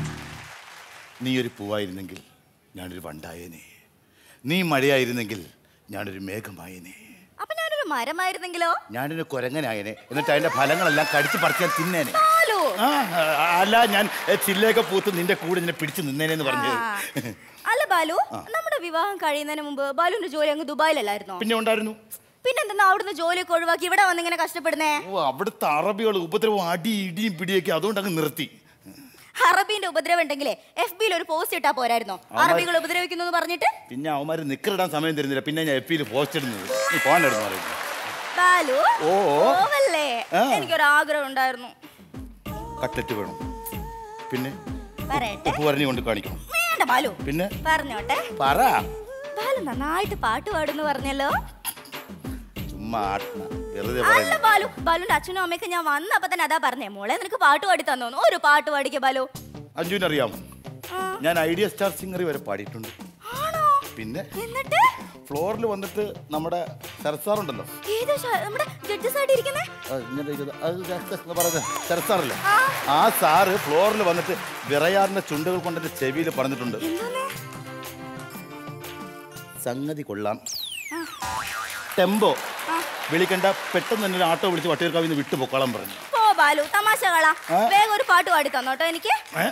K: നീ ഒരു പൂവായിരുന്നെങ്കിൽ ഞാനൊരു വണ്ടായേനെ നീ മഴയായിരുന്നെങ്കിൽ ഞാനൊരു മേഘമായേനെ
I: അപ്പൊ ഞാനൊരു മരമായിരുന്നെങ്കിലോ
K: ഞാനൊരു കുരങ്ങനായനെ എന്നിട്ട് അതിന്റെ ഫലങ്ങളെല്ലാം കടിച്ചു പറിച്ചാൽ തിന്നേനെ
I: പാലോ
K: ആ, അല്ല ഞാൻ എ, ചില്ലയൊക്കെ പൂത്ത് നിന്റെ കൂടെ നിന്നെ പിടിച്ചു നിന്നേനെന്ന് പറഞ്ഞത്
I: അല്ല ബാലു നമ്മുടെ വിവാഹം കഴിയുന്നതിന് മുമ്പ് ബാലുവിന്റെ ജോലി അങ്ങ് ദുബായിലല്ലായിരുന്നോ
K: പിന്നെ ഉണ്ടായിരുന്നു
I: പിന്നെന്താ അവിടുന്ന് ജോലിയൊക്കെ ഒഴിവാക്കി ഇവിടെ വന്ന് ഇങ്ങനെ കഷ്ടപ്പെടുന്നേ
K: ഓ അവിടുത്തെ അറബികൾ ഉപദ്രവം അടി ഇടിയും പിടിയൊക്കെ അതുകൊണ്ട് അങ്ങ് നിർത്തി
I: അറബീന്റെ ഉപദ്രവം ഉണ്ടെങ്കിലേ എഫ് ബിയിൽ ഒരു പോസ്റ്റ് ഇട്ടാ പോരായിരുന്നോ അറബികൾ ഉപദ്രവിക്കുന്നു എന്ന് പറഞ്ഞിട്ട്
K: പിന്നെ അവന്മാര് നിക്കറിടാൻ സമയം തരുന്നില്ല പിന്നെ ഞാൻ എഫ് പിയിൽ പോസ്റ്റ് ഇടുന്നത് നീ പോകണ്ടായിരുന്നു പറയുന്നത്
I: ബാലു
K: ഓ, ഓ.
I: പോവല്ലേ
K: ആ.
I: എനിക്കൊരു ആഗ്രഹം ഉണ്ടായിരുന്നു
K: കട്ടറ്റ് വേണം പിന്നെ
I: പറയട്ടെ
K: ഉപ്പ് പറഞ്ഞു കൊണ്ട് കാണിക്കണം
I: വേണ്ട ബാലു
K: പിന്നെ
I: പറഞ്ഞോട്ടെ
K: പറ
I: ബാലു നന്നായിട്ട് പാട്ട് പാടുന്നു പറഞ്ഞല്ലോ
K: ചുമ്മാ ആട്ടണ വെറുതെ
I: അല്ല
K: പറയുന്നു
I: ബാലു ബാലുന്റെ അച്ഛനും അമ്മയൊക്കെ ഞാൻ വന്നപ്പോ തന്നെ അതാ പറഞ്ഞേ മോളെ നിനക്ക് പാട്ട് പാടി തന്നോന്നു ഒരു പാട്ട് പാടിക്ക ബാലു
K: അഞ്ജുവിനറിയാമോ ഞാൻ ഐഡിയ സ്റ്റാർ സിംഗറി വരെ പാടിയിട്ടുണ്ട്
I: ആണോ
K: പിന്നെ
I: എന്നിട്ട്
K: ഫ്ലോറിൽ വന്നിട്ട് നമ്മുടെ സരസാറുണ്ടല്ലോ
I: ഏത് ശ- നമ്മുടെ ജഡ്ജസ് ആയിട്ട് ഇരിക്കുന്നേ
K: അത് ഇങ്ങനെ ഇരിക്കുന്നത്. അത് ജസ്റ്റ് എന്ന് പറയുന്നത് സരസാറല്ലേ ആ സാറ് ഫ്ലോറിൽ വന്നിട്ട് വിറയാറിന്റെ ചുണ്ടുകൾ കൊണ്ടിട്ട് ചെവിയിൽ പറഞ്ഞിട്ടുണ്ട് സംഗതി കൊള്ളാം ടെമ്പോ വിളിക്കണ്ട പെട്ടെന്ന് തന്നെ ഒരു ആട്ടോ വിളിച്ച് വട്ടിയൂർക്കാവിൽ നിന്ന് വിട്ടു പൊക്കോളാൻ പറഞ്ഞു
I: പോ ബാലു തമാശ കളാ വേഗം ഒരു പാട്ട് പാടി തന്നോട്ടോ എനിക്ക്
K: ഏ?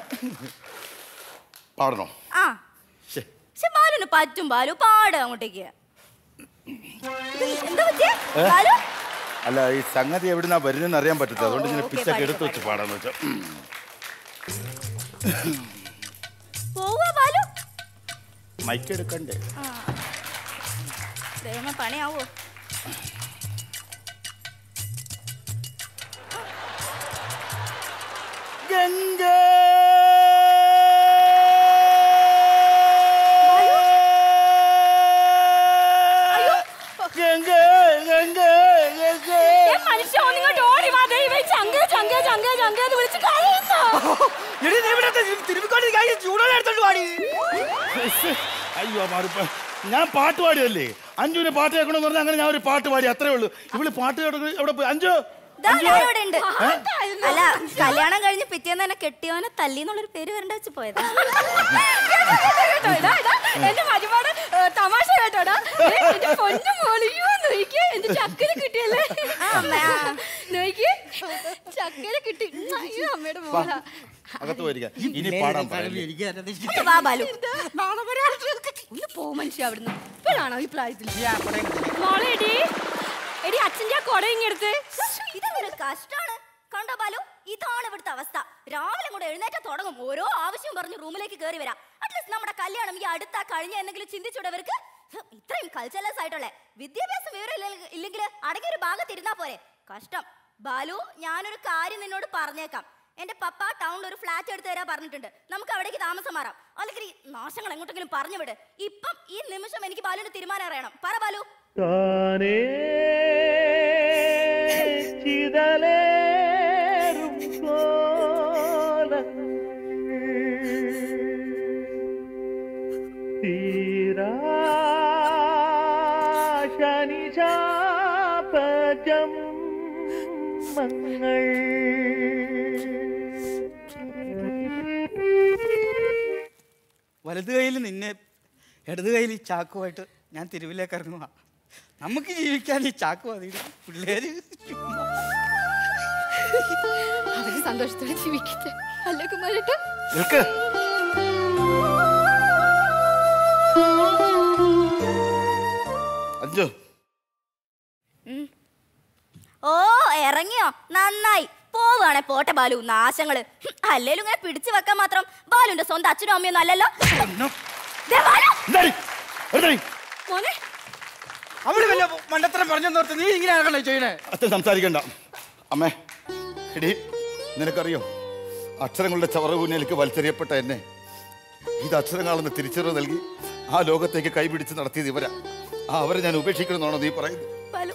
K: പാടണോ
I: ആ
K: ശ്ശെ.
I: പക്ഷെ ബാലുന് പറ്റും ബാലു പാട് അങ്ങോട്ടേക്ക് ഇത് എന്താ പറ്റിയേ
K: ഏ?
I: ബാലു
K: അല്ല ഈ സംഗതി എവിടുന്നാ വരുന്നതെന്ന് അറിയാൻ പറ്റത്തില്ല അതുകൊണ്ട് ഇങ്ങനെ
I: ഓക്കേ,
K: പിച്ചൊക്കെ
I: പാടിക്കോ,
K: എടുത്ത് വെച്ച് പാടാന്ന് വെച്ചാൽ
I: പോവാ ബാലു
K: മൈക്ക് എടുക്കണ്ടേ
I: ദൈവമേ പണിയാവോ
K: ഗംഗ ഗംഗ ഗംഗ ഗംഗ
D: ഏ, മനുഷ്യ ഒന്നിങ്ങോട്ട് ഓടി വാ ദൈവം ചങ്കേ ചങ്കേ ചങ്കേ ചങ്കേ എന്ന് വിളിച്ച് കരയുന്നോ
H: എടി നീ ഇവിടെ തിരുമ്പിക്കൊണ്ടിരിക്കാൻ ചൂടോടെ എടുത്തോണ്ട് പാടി
K: അയ്യോ മാറിപ്പോ ഞാൻ പാട്ട് പാടിയല്ലേ അഞ്ജുവിന് പാട്ട് കേൾക്കണമെന്ന് പറഞ്ഞാൽ അങ്ങനെ ഞാൻ ഒരു പാട്ട് പാടി അത്രേ ഉള്ളൂ ഇവള് പാട്ട് കേൾക്കുന്ന എവിടെ പോയി അഞ്ജു
I: ദാ
K: അഞ്ജു
I: ഞാൻ ഇവിടെ ഉണ്ട് അല്ല കല്യാണം കഴിഞ്ഞ് പിറ്റേന്ന് തന്നെ കെട്ടിയവനെ തല്ലി എന്നുള്ളൊരു പേര് വരണ്ട വെച്ച് പോയത്
D: കേട്ടോ ഇതാ ഇതാ എന്റെ മരുമോട് ഏ, തമാശ കേട്ടോടാ ഏ, എന്റെ പൊന്നു മോളിയോ നോക്കിയേ എന്റെ ചക്കര കിട്ടിയല്ലേ നോക്കിയേ ചക്കര കിട്ടി അയ്യോ അമ്മയുടെ മോളാ
K: അകത്ത് പോയിരിക്കാം ഇനി പാടാൻ പറയല്ലേ
I: ഒന്ന് വാ ബാലു
D: ഒന്ന് പോ മനുഷ്യ അവിടുന്ന് ഇപ്പോഴാണോ ഈ പ്രായത്തിൽ മോളെ എടി എടി അച്ഛൻ്റെ ആ കൊട ഇങ്ങെടുത്ത്
I: ഇതൊരു കഷ്ടാണ് കണ്ടോ ബാലു ഇതാണ് ഇവിടുത്തെ അവസ്ഥ രാവിലെ കൂടെ എഴുന്നേറ്റ തുടങ്ങും ഓരോ ആവശ്യം പറഞ്ഞ് റൂമിലേക്ക് കയറി വരാം അറ്റ്ലീസ്റ്റ് നമ്മുടെ കല്യാണം ഈ അടുത്ത കഴിഞ്ഞ എന്തെങ്കിലും ചിന്തിച്ചൂടെ ഇവർക്ക് ഹ്, ഇത്രയും കൾച്ചറലസ് ആയിട്ടുള്ളേ വിദ്യാഭ്യാസം വിവരം ഇല്ല- ഇല്ലെങ്കിൽ അടങ്ങിയ ഒരു ഭാഗത്ത് ഇരുന്നാ പോരെ കഷ്ടം ബാലു ഞാനൊരു കാര്യം നിന്നോട് പറഞ്ഞേക്കാം എന്റെ പപ്പ ടൗണിൽ ഒരു ഫ്ലാറ്റ് എടുത്ത് തരാൻ പറഞ്ഞിട്ടുണ്ട് നമുക്ക് അവിടേക്ക് താമസം മാറാം അല്ലെങ്കിൽ ഈ നാശങ്ങൾ എങ്ങോട്ടെങ്കിലും പറഞ്ഞു വിട് ഇപ്പം ഈ നിമിഷം എനിക്ക് ബാലുവിന്റെ തീരുമാനം അറിയണം പറ ബാലു
A: താനേ ചിതലേറും കോലങ്ങൾ തീരാ ശനിശാപജം മങ്ങൾ
H: വലത് കയ്യിൽ നിന്നെ ഇടത് കയ്യിൽ ഈ ചാക്കുമായിട്ട് ഞാൻ തെരുവിലേക്ക് ഇറങ്ങുക നമുക്ക് ജീവിക്കാൻ ഈ ചാക്ക് മതി പിള്ളേര് ചുമ്മാ.
D: അവര് സന്തോഷത്തോടെ ജീവിക്കട്ടെ അല്ലേ കുമാരേട്ടാ
K: നിൽക്ക് അഞ്ജു
I: ഓ ഇറങ്ങിയോ നന്നായി പോവാണെ പോട്ടെ ബാലു നാശങ്ങള് ഹും, അല്ലേലും ഇങ്ങനെ പിടിച്ചു വെക്കാൻ മാത്രം ബാലുന്റെ സ്വന്തം അച്ഛനും അമ്മയൊന്നും അല്ലല്ലോ ദേ ബാലു.
K: എന്താടി? എടുത്തടി.
D: മോനെ
H: അവള് വല്ല മണ്ടത്തരം പറഞ്ഞോർത്ത് നീ ഇങ്ങനെ ആകണേ ചെയ്യണേ
K: അച്ഛൻ സംസാരിക്കണ്ട അമ്മേ എടി നിനക്കറിയോ അക്ഷരങ്ങളുടെ ചവറകൂനയിലേക്ക് വലിച്ചെറിയപ്പെട്ട എന്നെ ഇത് അക്ഷരങ്ങളെന്ന് തിരിച്ചറിവ് നൽകി ആ ലോകത്തേക്ക് കൈപിടിച്ച് നടത്തിയത് ഇവരാ ആ അവരെ ഞാൻ ഉപേക്ഷിക്കണമെന്നാണോ നീ പറയുന്നത്
I: ബാലു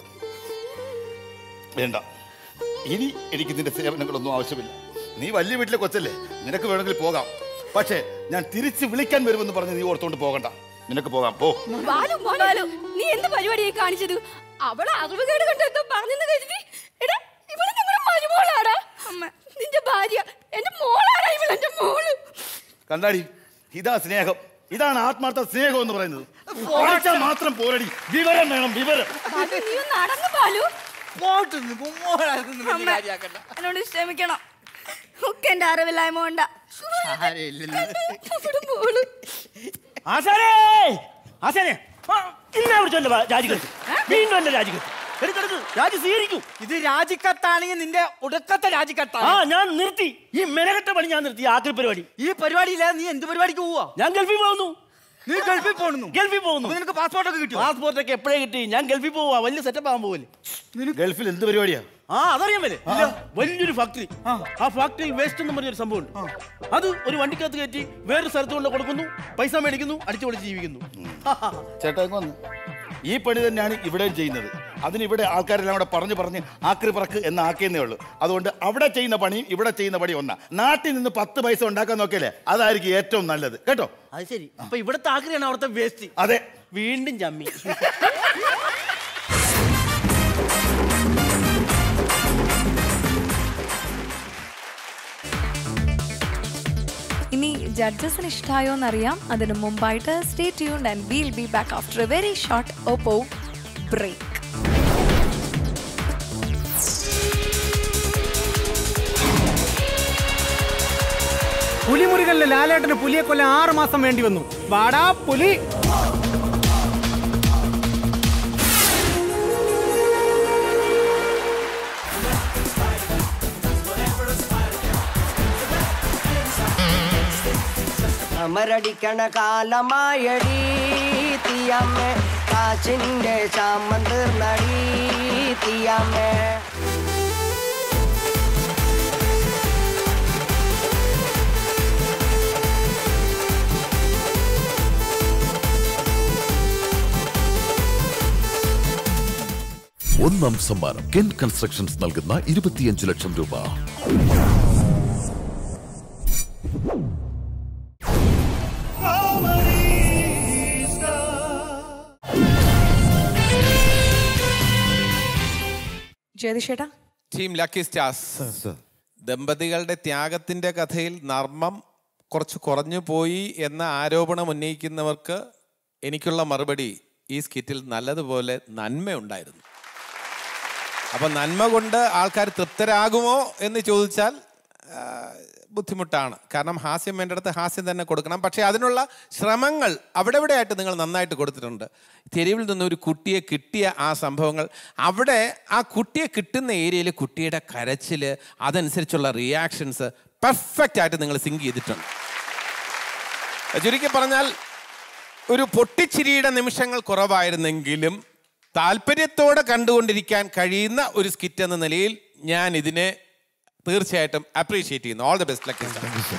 K: വേണ്ട ഇനി എനിക്ക് നിന്റെ സേവനങ്ങളൊന്നും ആവശ്യമില്ല നീ വലിയ വീട്ടിലെ കൊച്ചല്ലേ നിനക്ക് വേണമെങ്കിൽ പോകാം പക്ഷേ ഞാൻ തിരിച്ച് വിളിക്കാൻ വരുമെന്ന് പറഞ്ഞ് നീ ഓർത്തോണ്ട് പോകണ്ട നിനക്ക് പോകാം പോ
D: ബാലു മോനെ നീ എന്ത് പരിപാടിയായി കാണിച്ചത് അവളെ അറിവുകേട് കണ്ട് എന്തോ പറഞ്ഞെന്ന് കരുതി എടാ ഇവള് ഞങ്ങളുടെ മരുമോളാടാ അമ്മ നിന്റെ ഭാര്യ എന്റെ മോളാടാ ഇവൾ എന്റെ മോള്
K: കണ്ടാടി ഇതാ സ്നേഹം ഇതാണ് ആത്മാർത്ഥ സ്നേഹം എന്ന് പറയുന്നത് പഠിച്ചാൽ മാത്രം പോരടി വിവരം വേണം വിവരം
D: ബാലു നീ ഒന്ന് അടങ്ങ് ബാലു
H: പോട്ടെന്ന് കുമ്മോളായിരുന്നു വലിയ
I: അമ്മ,
H: കാര്യാക്കണ്ട.
I: എന്നോട് ക്ഷമിക്കണം ഒക്കെ എന്റെ അറിവില്ലായ്മ കൊണ്ടാ
H: സാരമില്ലെന്ന്.
D: അവിടെ മോള്
J: ആശാനേ ആശാനെ ആ, ഇന്നാ വിളിച്ചോണ്ട് വാ, രാജിക്കത്ത് വീണ്ടും എന്റെ രാജിക്കത്ത് എടുക്കെടുക്ക് രാജി സ്വീകരിക്കൂ
H: ഇത് രാജിക്കത്താണെങ്കിൽ നിന്റെ ഒടുക്കത്തെ
J: ആ
H: രാജിക്കത്താണ്
J: ഞാൻ നിർത്തി ഈ മെനകെട്ട പണി ഞാൻ നിർത്തി ആക്രി പരിപാടി
H: ഈ പരിപാടിയില്ല നീ എന്ത് പരിപാടിക്ക് പോവാ
J: ഞാൻ ഗൾഫിൽ പോകുന്നു
H: നീ ഗൾഫിൽ പോണു
J: ഗൾഫിൽ പോകുന്നു
H: നിനക്ക് പാസ്പോർട്ട് ഒക്കെ കിട്ടുമോ
J: പാസ്പോർട്ട് ഒക്കെ എപ്പോഴേ കിട്ടി ഞാൻ ഗൾഫിൽ പോവാ വലിയ സെറ്റപ്പ് ആകാൻ പോവല്ലേ
K: ഗൾഫിൽ എന്ത് പരിപാടിയാ
J: ആ അതറിയാൻ പറ്റേ വലിയൊരു ഫാക്ടറി ആ ഫാക്ടറി വേസ്റ്റ് എന്ന് പറഞ്ഞൊരു സംഭവം ഉണ്ട് അത് ഒരു വണ്ടിക്കകത്ത് കയറ്റി വേറൊരു സ്ഥലത്ത് കൊണ്ട് കൊടുക്കുന്നു പൈസ മേടിക്കുന്നു അടിച്ചു പൊളിച്ച് ജീവിക്കുന്നു
K: ചേട്ടാ ഇങ്ങ് വന്ന് ഈ പണി തന്നെയാണ് ഇവിടെയും ചെയ്യുന്നത് അതിന് ഇവിടെ ആൾക്കാരെല്ലാം കൂടെ പറഞ്ഞു പറഞ്ഞ് ആക്രി പറക്ക് എന്ന് ആക്കിയെന്നേ ഉള്ളൂ അതുകൊണ്ട് അവിടെ ചെയ്യുന്ന പണിയും ഇവിടെ ചെയ്യുന്ന പണി ഒന്നാ നാട്ടിൽ നിന്ന് പത്ത് പൈസ ഉണ്ടാക്കാൻ നോക്കിയല്ലേ അതായിരിക്കും ഏറ്റവും നല്ലത് കേട്ടോ
J: അത് ശരി അപ്പൊ ഇവിടുത്തെ ആക്രിയാണ് അവിടുത്തെ വേസ്റ്റ്
K: അതെ
J: വീണ്ടും ചമ്മി
B: ഇനി ജഡ്ജസിന് ഇഷ്ടമായോ എന്നറിയാം അതിന് മുമ്പായിട്ട് stay tune and we'll be back after a very short Oppo break
L: പുലിമുരുകനിലെ ലാലേട്ടന് പുലിയെ കൊല്ലാൻ ആറ് മാസം വേണ്ടി വന്നു വാടാ പുലി
M: അമരടിക്കണ കാലമായടി തീയമ്മേ കാച്ചിന്റെ ശാമം തീർന്നടി തീയമ്മേ
N: ഒന്നാം സമ്മാനം കെൻ കൺസ്ട്രക്ഷൻസ് നൽകുന്ന ഇരുപത്തിയഞ്ച് ലക്ഷം രൂപ
B: ജ്യോതിഷേട്ടാ
C: ടീം ലക്കി സ്റ്റാർസ് ദമ്പതികളുടെ ത്യാഗത്തിന്റെ കഥയിൽ നർമ്മം കുറച്ച് കുറഞ്ഞു പോയി എന്ന ആരോപണം ഉന്നയിക്കുന്നവർക്ക് എനിക്കുള്ള മറുപടി ഈ സ്കിറ്റിൽ നല്ലതുപോലെ നന്മയുണ്ടായിരുന്നു അപ്പൊ നന്മ കൊണ്ട് ആൾക്കാർ തൃപ്തരാകുമോ എന്ന് ചോദിച്ചാൽ ആ, ബുദ്ധിമുട്ടാണ് കാരണം ഹാസ്യം വേണ്ട അടുത്ത് ഹാസ്യം തന്നെ കൊടുക്കണം പക്ഷേ അതിനുള്ള ശ്രമങ്ങൾ അവിടെ ഇവിടെ ആയിട്ട് നിങ്ങൾ നന്നായിട്ട് കൊടുത്തിട്ടുണ്ട് തെരുവിൽ നിന്ന് ഒരു കുട്ടിയെ കിട്ടിയ ആ സംഭവങ്ങൾ അവിടെ ആ കുട്ടിയെ കിട്ടുന്ന ഏരിയയിൽ കുട്ടിയുടെ കരച്ചിൽ അതനുസരിച്ചുള്ള റിയാക്ഷൻസ് പെർഫെക്റ്റ് ആയിട്ട് നിങ്ങൾ സിങ്ക് ചെയ്തിട്ടുണ്ട് ചുരുക്കി പറഞ്ഞാൽ ഒരു പൊട്ടിച്ചിരിയുടെ നിമിഷങ്ങൾ കുറവായിരുന്നെങ്കിലും താല്പര്യത്തോടെ കണ്ടുകൊണ്ടിരിക്കാൻ കഴിയുന്ന ഒരു സ്കിറ്റ് എന്ന നിലയിൽ ഞാൻ ഇതിനെ തീർച്ചയായിട്ടും അപ്രീഷിയേറ്റ് ചെയ്യുന്നു ഓൾ ദ ബെസ്റ്റ് ലക്കി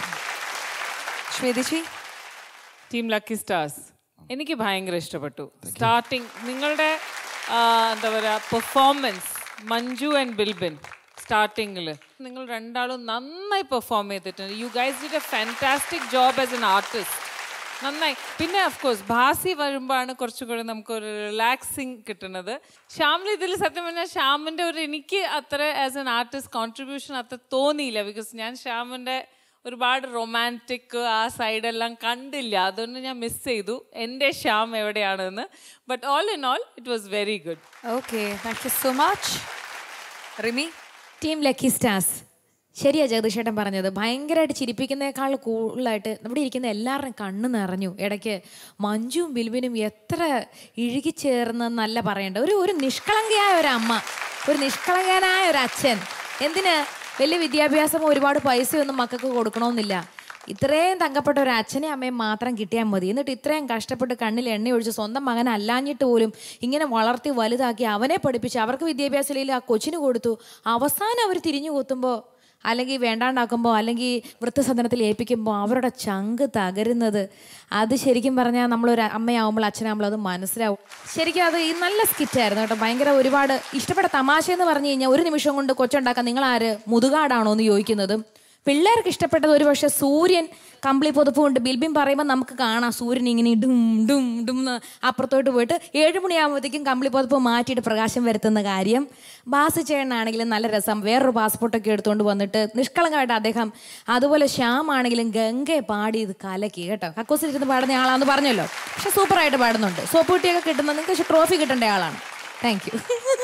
B: ശ്വേതിച്ചി
O: ടീം ലക്കി സ്റ്റാർസ് എനിക്ക് ഭയങ്കര ഇഷ്ടപ്പെട്ടു സ്റ്റാർട്ടിങ് നിങ്ങളുടെ ആ, എന്താ പറയുക പെർഫോമൻസ് മഞ്ജു ആൻഡ് ബിൽബിൻ സ്റ്റാർട്ടിങ്ങിൽ നിങ്ങൾ രണ്ടാളും നന്നായി പെർഫോം ചെയ്തിട്ടുണ്ട് you guys did a fantastic job as an artist നന്നായി പിന്നെ ഓഫ് കോഴ്സ് ഭാസി വരുമ്പോഴാണ് കുറച്ചുകൂടെ നമുക്കൊരു റിലാക്സിങ് കിട്ടുന്നത് ശ്യാമിൽ ഇതിൽ സത്യം പറഞ്ഞാൽ ശ്യാമിൻ്റെ ഒരു എനിക്ക് അത്ര ആസ് എൻ ആർട്ടിസ്റ്റ് കോൺട്രിബ്യൂഷൻ അത്ര തോന്നിയില്ല ബിക്കോസ് ഞാൻ ശ്യാമിൻ്റെ ഒരുപാട് റൊമാൻറ്റിക് ആ സൈഡെല്ലാം കണ്ടില്ല അതുകൊണ്ട് ഞാൻ മിസ് ചെയ്തു എൻ്റെ ശ്യാം എവിടെയാണെന്ന് but all in all it was very good
B: okay thank you so much Rimi
F: team lucky stars ശരിയാ ജഗദീഷേട്ടൻ പറഞ്ഞത് ഭയങ്കരമായിട്ട് ചിരിപ്പിക്കുന്നേക്കാൾ കൂടുതലായിട്ട് ഇവിടെ ഇരിക്കുന്ന എല്ലാവരുടെയും കണ്ണ് നിറഞ്ഞു ഇടയ്ക്ക് മഞ്ജുവും ബിൽബിനും എത്ര ഇഴുകിച്ചേർന്നെന്നല്ല പറയേണ്ട ഒരു ഒരു നിഷ്കളങ്കയായ ഒരു അമ്മ ഒരു നിഷ്കളങ്കനായ ഒരു അച്ഛൻ എന്തിന് വലിയ വിദ്യാഭ്യാസം ഒരുപാട് പൈസയൊന്നും മക്കൾക്ക് കൊടുക്കണമെന്നില്ല ഇത്രയും തങ്കപ്പെട്ട ഒരു അച്ഛനെയും അമ്മയും മാത്രം കിട്ടിയാൽ മതി എന്നിട്ട് ഇത്രയും കഷ്ടപ്പെട്ട് കണ്ണിൽ എണ്ണ ഒഴിച്ച് സ്വന്തം മകൻ അല്ലാഞ്ഞിട്ട് പോലും ഇങ്ങനെ വളർത്തി വലുതാക്കി അവനെ പഠിപ്പിച്ച് അവർക്ക് വിദ്യാഭ്യാസത്തിൽ ആ കൊച്ചിന് കൊടുത്തു അവസാനം അവർ തിരിഞ്ഞു കൊത്തുമ്പോൾ അല്ലെങ്കിൽ വേണ്ടാണ്ടാക്കുമ്പോൾ അല്ലെങ്കിൽ വൃദ്ധസദനത്തിൽ ഏൽപ്പിക്കുമ്പോൾ അവരുടെ ചങ്ക് തകരുന്നത് അത് ശരിക്കും പറഞ്ഞാൽ നമ്മളൊരു അമ്മയാവുമ്പോൾ അച്ഛനാവുമ്പോൾ അത് മനസ്സിലാവും ശരിക്കും അത് ഈ നല്ല സ്കിറ്റായിരുന്നു കേട്ടോ ഭയങ്കര ഒരുപാട് ഇഷ്ടപ്പെട്ട തമാശ എന്ന് പറഞ്ഞു കഴിഞ്ഞാൽ ഒരു നിമിഷം കൊണ്ട് കൊച്ചുണ്ടാക്കാൻ നിങ്ങൾ ആര് മുതുകാടാണോ എന്ന് ചോദിക്കുന്നത് പിള്ളേർക്ക് ഇഷ്ടപ്പെട്ടത് ഒരു പക്ഷേ സൂര്യൻ കമ്പിളി പുതപ്പ് കൊണ്ട് ബിൽബിൻ പറയുമ്പോൾ നമുക്ക് കാണാം സൂര്യൻ ഇങ്ങനെ ഡും ഡും ഡും എന്ന് അപ്പുറത്തോട്ട് പോയിട്ട് ഏഴ് മണിയാകുമ്പോഴത്തേക്കും കമ്പിളി പുതപ്പ് മാറ്റിയിട്ട് പ്രകാശം വരുത്തുന്ന കാര്യം ബാസ് ചേട്ടനാണെങ്കിലും നല്ല രസം വേറൊരു പാസ്പോർട്ടൊക്കെ എടുത്തുകൊണ്ട് വന്നിട്ട് നിഷ്കളങ്കമായിട്ട് അദ്ദേഹം അതുപോലെ ശ്യാം ആണെങ്കിലും ഗംഗയെ പാടി ഇത് കലക്കി കേട്ടോ കക്കൂസിലിരുന്ന് പാടുന്ന ആളാന്ന് പറഞ്ഞല്ലോ പക്ഷെ സൂപ്പറായിട്ട് പാടുന്നുണ്ട് സോപ്പ് കുട്ടിയൊക്കെ കിട്ടുന്ന നിങ്ങൾക്ക് ട്രോഫി കിട്ടേണ്ട ആളാണ് താങ്ക് യു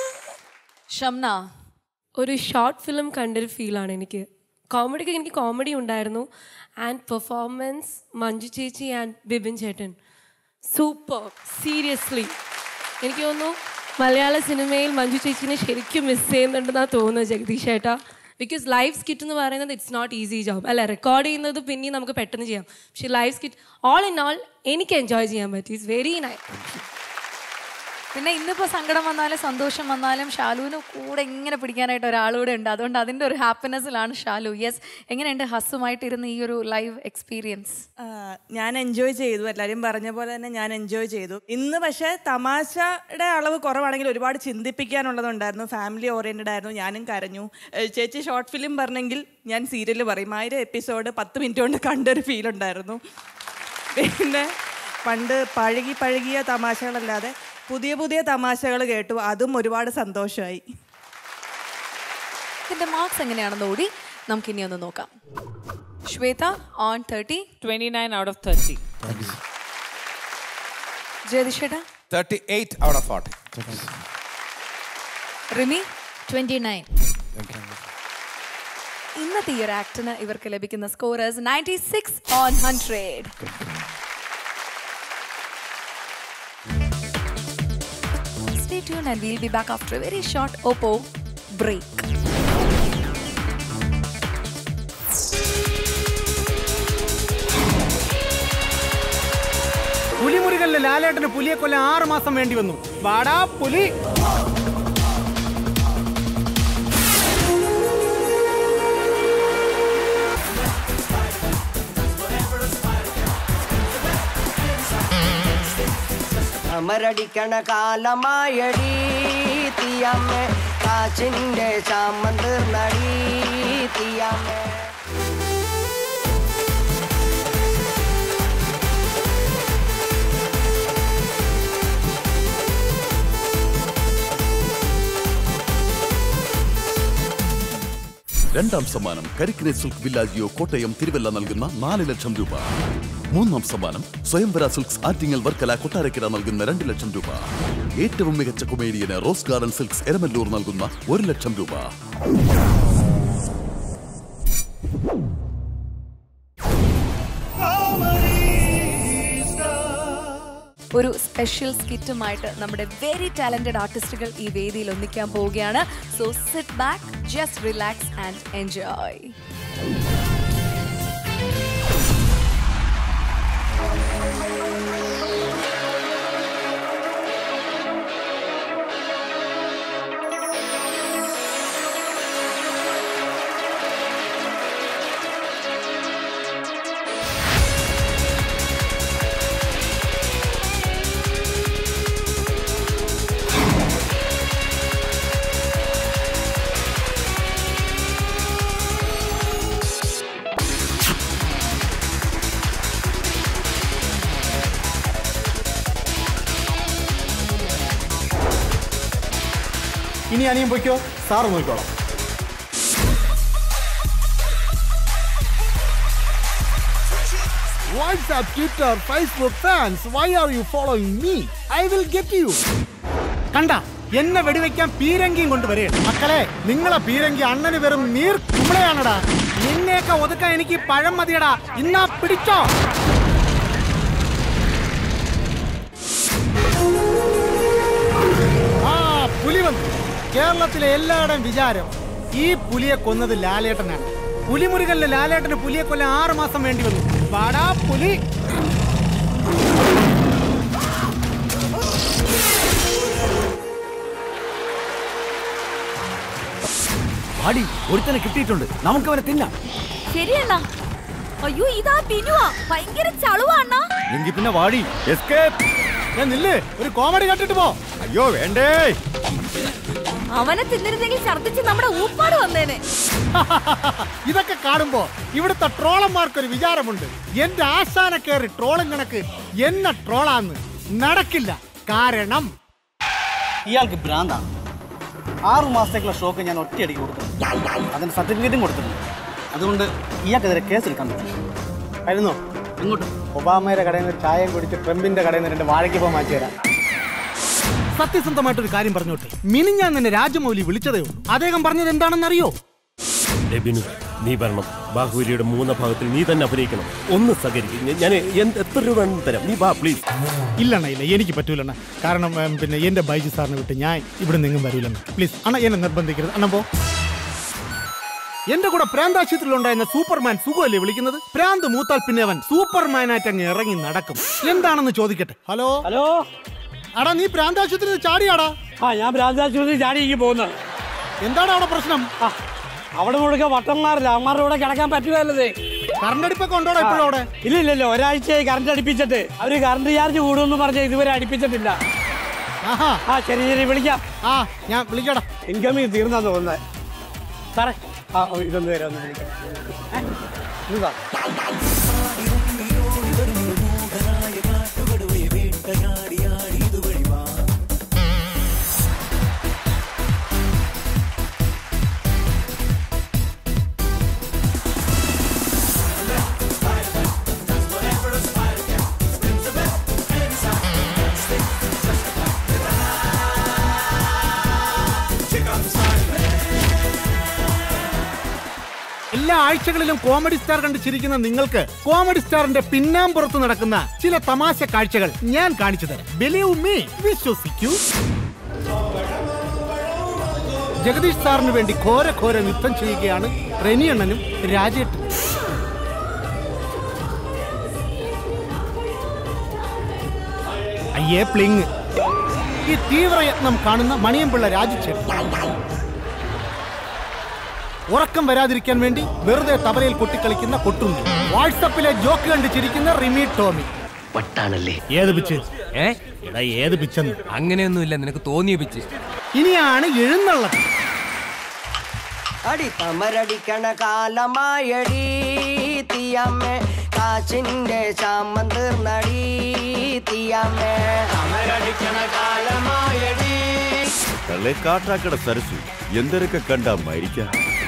B: ഷംന
P: ഒരു ഷോർട്ട് ഫിലിം കണ്ടൊരു ഫീലാണ് എനിക്ക് കോമഡിക്ക് എനിക്ക് കോമഡി ഉണ്ടായിരുന്നു ആൻഡ് പെർഫോമൻസ് മഞ്ജു ചേച്ചി ആൻഡ് ബിബിൻ ചേട്ടൻ സൂപ്പർ സീരിയസ്ലി എനിക്ക് തോന്നുന്നു മലയാള സിനിമയിൽ മഞ്ജു ചേച്ചിനെ ശരിക്കും മിസ് ചെയ്യുന്നുണ്ടെന്നാണ് തോന്നുന്നത് ജഗദീഷ് ചേട്ടാ ബിക്കോസ് ലൈവ് സ്കിറ്റ് എന്ന് പറയുന്നത് ഇറ്റ്സ് നോട്ട് ഈസി ജോബ് അല്ല റെക്കോർഡ് ചെയ്യുന്നത് പിന്നെയും നമുക്ക് പെട്ടെന്ന് ചെയ്യാം പക്ഷേ live skit all in all എനിക്ക് എൻജോയ് ചെയ്യാൻ പറ്റി ഇറ്റ്സ് വെരി നൈസ്
B: പിന്നെ ഇന്നിപ്പോ സങ്കടം വന്നാലും സന്തോഷം വന്നാലും ഷാലുവിന് കൂടെ ഇങ്ങനെ പിടിക്കാനായിട്ട് ഒരാളൂടെ ഉണ്ട് അതുകൊണ്ട് അതിന്റെ ഒരു ഹാപ്പിനെസ്സിലാണ് ഷാലു യെസ് എങ്ങനെയുണ്ട് ഹസ്സുമായിട്ടിരുന്ന് ഈ ഒരു ലൈവ് എക്സ്പീരിയൻസ്
Q: ആ, ഞാൻ എൻജോയ് ചെയ്തു എല്ലാവരും പറഞ്ഞ പോലെ തന്നെ ഞാൻ എൻജോയ് ചെയ്തു ഇന്ന് പക്ഷേ തമാശയുടെ അളവ് കുറവാണെങ്കിൽ ഒരുപാട് ചിന്തിപ്പിക്കാനുള്ളതുണ്ടായിരുന്നു ഫാമിലി ഓറിയൻറ്റഡ് ആയിരുന്നു ഞാനും കരഞ്ഞു ഏ, ചേച്ചി ഷോർട്ട് ഫിലിം പറഞ്ഞെങ്കിൽ ഞാൻ സീരിയൽ പറയും ആയിരം എപ്പിസോഡ് പത്ത് മിനിറ്റ് കൊണ്ട് കണ്ടൊരു ഫീൽ ഉണ്ടായിരുന്നു പിന്നെ പണ്ട് പഴകി പഴകിയ തമാശകളല്ലാതെ പുതിയ പുതിയ തമാശകൾ കേട്ടു അതും ഒരുപാട് സന്തോഷമായി
B: ഇതിന്റെ മാർക്സ് എങ്ങനെയാണെന്ന് കൂടി നമുക്കിനി ഒന്ന് നോക്കാം Shwetha on thirty
O: twenty nine out of thirty
B: ജ്യോതിഷേട്ട
C: thirty eight out of forty
B: Rimi
F: twenty nine
B: ഇന്നത്തെ ഈ ഒരു ആക്ടിന് ഇവർക്ക് ലഭിക്കുന്ന scorers ninety six on hundred Stay tuned and we'll be back after a very short Oppo break.
L: പുലിമുരുകനിലെ ലാലേട്ടന് പുലിയെ കൊല്ലാൻ ആറ് മാസം വേണ്ടി വന്നു വാടാ പുലി
M: അമരടിക്കണ കാലമായടി തീയമ്മ കാച്ചിന്റെ ചാമം തീർന്നടി തീയമ്മ
N: രണ്ടാം സമ്മാനം കരിക്കിനെ സിൽക്ക് വില്ലാജിയോ കോട്ടയം തിരുവല്ല നൽകുന്ന നാല് ലക്ഷം രൂപ മൂന്നാം സമ്മാനം സ്വയംവര സിൽക്സ് ആറ്റിങ്ങൽ വർക്കല കൊട്ടാരക്കര നൽകുന്ന രണ്ട് ലക്ഷം രൂപ ഏറ്റവും മികച്ച കൊമേഡിയന് റോസ് ഗാർഡൻ സിൽക്സ് എരമല്ലൂർ നൽകുന്ന ഒരു ലക്ഷം രൂപ
B: ഒരു സ്പെഷ്യൽ സ്കിറ്റുമായിട്ട് നമ്മുടെ വെരി ടാലന്റഡ് ആർട്ടിസ്റ്റുകൾ ഈ വേദിയിൽ ഒന്നിക്കാൻ പോവുകയാണ് so sit back just relax and enjoy
L: ഇനി അനിയും പൊയ്ക്കോ സാറ് നോക്കിക്കോളാം
R: WhatsApp, Twitter, Facebook fans, why are you following me? I will get you.
L: കണ്ട എന്നെ വെടിവെക്കാൻ പീരങ്കിയും കൊണ്ടുവരേ മക്കളെ നിങ്ങളെ പീരങ്കി അണ്ണന് വെറും നീർ കുമ്പളയാണടാ നിന്നെയൊക്കെ ഒതുക്കാൻ എനിക്ക് പഴം മതിയടാ ഇന്നാ പിടിച്ചോ ആ പുലി വന്നു കേരളത്തിലെ എല്ലായിടം വിചാരം ഈ പുലിയെ കൊന്നത് ലാലേട്ടനാണ് പുലിമുരുകനിലെ ലാലേട്ടന് പുലിയെ കൊല്ലാൻ ആറ് മാസം വേണ്ടി വന്നു വാടാ പുലി
S: അടി ഒരുത്തനെ കിട്ടിയിട്ടുണ്ട് നമുക്ക് അവനെ തിന്നാം
I: ശരിയണ്ണ അയ്യോ ഇതാ ബിനുവാ ഭയങ്കര ചളുവാ അണ്ണാ
S: എങ്കിൽ പിന്നെ വാടി എസ്കേപ്പ്
L: നില്ല് ഒരു കോമഡി കണ്ടിട്ട് പോ
S: അയ്യോ വേണ്ടേ
I: അവനെ തിന്നിരുന്നെങ്കിൽ ഛർദ്ദിച്ച് നമ്മുടെ ഊപ്പാട് വന്നേനെ
L: ഇതൊക്കെ കാണുമ്പോ ഇവിടുത്തെ ട്രോളന്മാർക്കൊരു വിചാരമുണ്ട് എന്റെ ആശാന കയറി ട്രോളും കണക്ക് എന്നെ ട്രോളാന്ന് നടക്കില്ല കാരണം
G: ഇയാൾക്ക് ഭ്രാന്താണ് ആറു മാസത്തേക്കുള്ള ഷോക്ക് ഞാൻ ഒറ്റയടിക്ക് കൊടുത്തു അതിന് സർട്ടിഫിക്കറ്റും കൊടുത്തിട്ടുണ്ട് അതുകൊണ്ട് ഇയാൾക്കെതിരെ കേസെടുക്കാൻ പറ്റും
L: ആയിരുന്നോ
G: ഇങ്ങോട്ട്
L: ഒബാമയുടെ കടയിൽ നിന്ന് ഒരു ചായം കുടിച്ച് ട്രംപിന്റെ കടയിൽ നിന്ന് രണ്ട് വാഴയ്ക്ക് പോകാൻ മാറ്റി തരാം സത്യസന്ധമായിട്ടൊരു കാര്യം പറഞ്ഞോട്ടെ മിനിഞ്ഞാൻ നിന്നെ രാജമൗലി വിളിച്ചതേ ഉള്ളൂ അദ്ദേഹം പറഞ്ഞത് എന്താണെന്ന് അറിയോ
T: എബിനു നീ വരണം ബാഹുബലിയുടെ മൂന്നാം ഭാഗത്തിൽ നീ തന്നെ അഭിനയിക്കണം ഒന്ന് സഹകരിക്കും ഞാൻ എന്ത് എത്ര രൂപ വേണമെങ്കിലും തരാം നീ വാ പ്ലീസ്
L: ഇല്ലണ്ണ ഇല്ല എനിക്ക് പറ്റൂലണ്ണ കാരണം ഉം, പിന്നെ എന്റെ ബൈജു സാറിനെ വിട്ട് ഞാൻ ഇവിടെ നിന്നും വരൂലെന്ന് പ്ലീസ് അണ്ണ എന്നെ നിർബന്ധിക്കരുത് അണ്ണ പോ എന്റെ കൂടെ പ്രാന്താശുപത്രിയിൽ ഉണ്ടായിരുന്ന സൂപ്പർമാൻ സുഖമല്ലേ വിളിക്കുന്നത് പ്രാന്ത് മൂത്താൽ പിന്നെ അവൻ സൂപ്പർമാനായിട്ട് അങ്ങ് ഇറങ്ങി നടക്കും എന്താണെന്ന് ചോദിക്കട്ടെ ഹലോ
J: ഹലോ
L: അടാ നീ പ്രാന്താശുപത്രി ചാടിയാടാ
J: ആ ഞാൻ ഭ്രാന്താശുപത്രി ചാടിക്ക് പോകുന്നത്
L: എന്താണ് അവിടെ പ്രശ്നം
J: അവിടെ മുഴുക്ക വട്ടന്മാരില്ല അമ്മാരുടെ കൂടെ കിടക്കാൻ പറ്റുമല്ലേ
L: കറണ്ട് അടുപ്പൊക്കെ ഉണ്ടോടാ ഇപ്പോഴും അവിടെ
J: ഇല്ല ഇല്ല ഇല്ല ഒരാഴ്ചയായി കറണ്ട് അടുപ്പിച്ചിട്ട് അവര് കറണ്ട് ചാർജ് കൂടുമെന്ന് പറഞ്ഞ് ഇതുവരെ അടുപ്പിച്ചിട്ടില്ല ആ ശരി ശരി വിളിക്കാം
L: ആ ഞാൻ വിളിക്കടാ
J: ഇൻകമിങ് തീർന്നാന്ന് തോന്നുന്നത് സാറേ ആ ഓ, ഇതൊന്ന് വരെ ഒന്ന് വിളിക്കാം ഏ? ഇതാ.
L: ആഴ്ചകളിലും കോമഡി സ്റ്റാർ കണ്ട് ചിരിക്കുന്ന നിങ്ങൾക്ക് കോമഡി സ്റ്റാറിന്റെ പിന്നാമ്പുറത്ത് നടക്കുന്ന ചില തമാശ കാഴ്ചകൾ ഞാൻ കാണിച്ചു തരാം ബിലീവ് മീ വിശ്വസിക്കൂ ജഗദീഷ് സാറിന് വേണ്ടി ഘോര ഘോര നൃത്തം ചെയ്യുകയാണ് റെനിയണ്ണനും രാജേട്ടനും അയ്യേ പ്ലിങ് ഈ തീവ്രയത്നം കാണുന്ന മണിയമ്പിള്ള രാജിച്ചേട്ടൻ ഉറക്കം വരാതിരിക്കാൻ വേണ്ടി വെറുതെ തബലയിൽ കൊട്ടിക്കളിക്കുന്ന കൊട്ടുണ്ടി വാട്സപ്പിലെ ജോക്ക് കണ്ട് ചിരിക്കുന്ന റിമി ടോമി
T: വട്ടാണല്ലേ
L: ഏത് പിച്ച് ഏ എടാ ഏത് പിച്ചെന്ന്
T: അങ്ങനെയൊന്നുമില്ല നിനക്ക് തോന്നിയ പിച്ച്
L: ഇനിയാണ് എഴുന്നള്ളത്
M: അടി തമരടിക്കണ കാലമായടി തീയമ്മേ കാച്ചിന്റെ ശാമം തീർന്നടി തീയമ്മേ തമരടിക്കണ കാലമായടി
U: കള്ളെ കാട്ടാക്കട സരസു എന്തൊക്കെ കണ്ടാ മരിക്കാം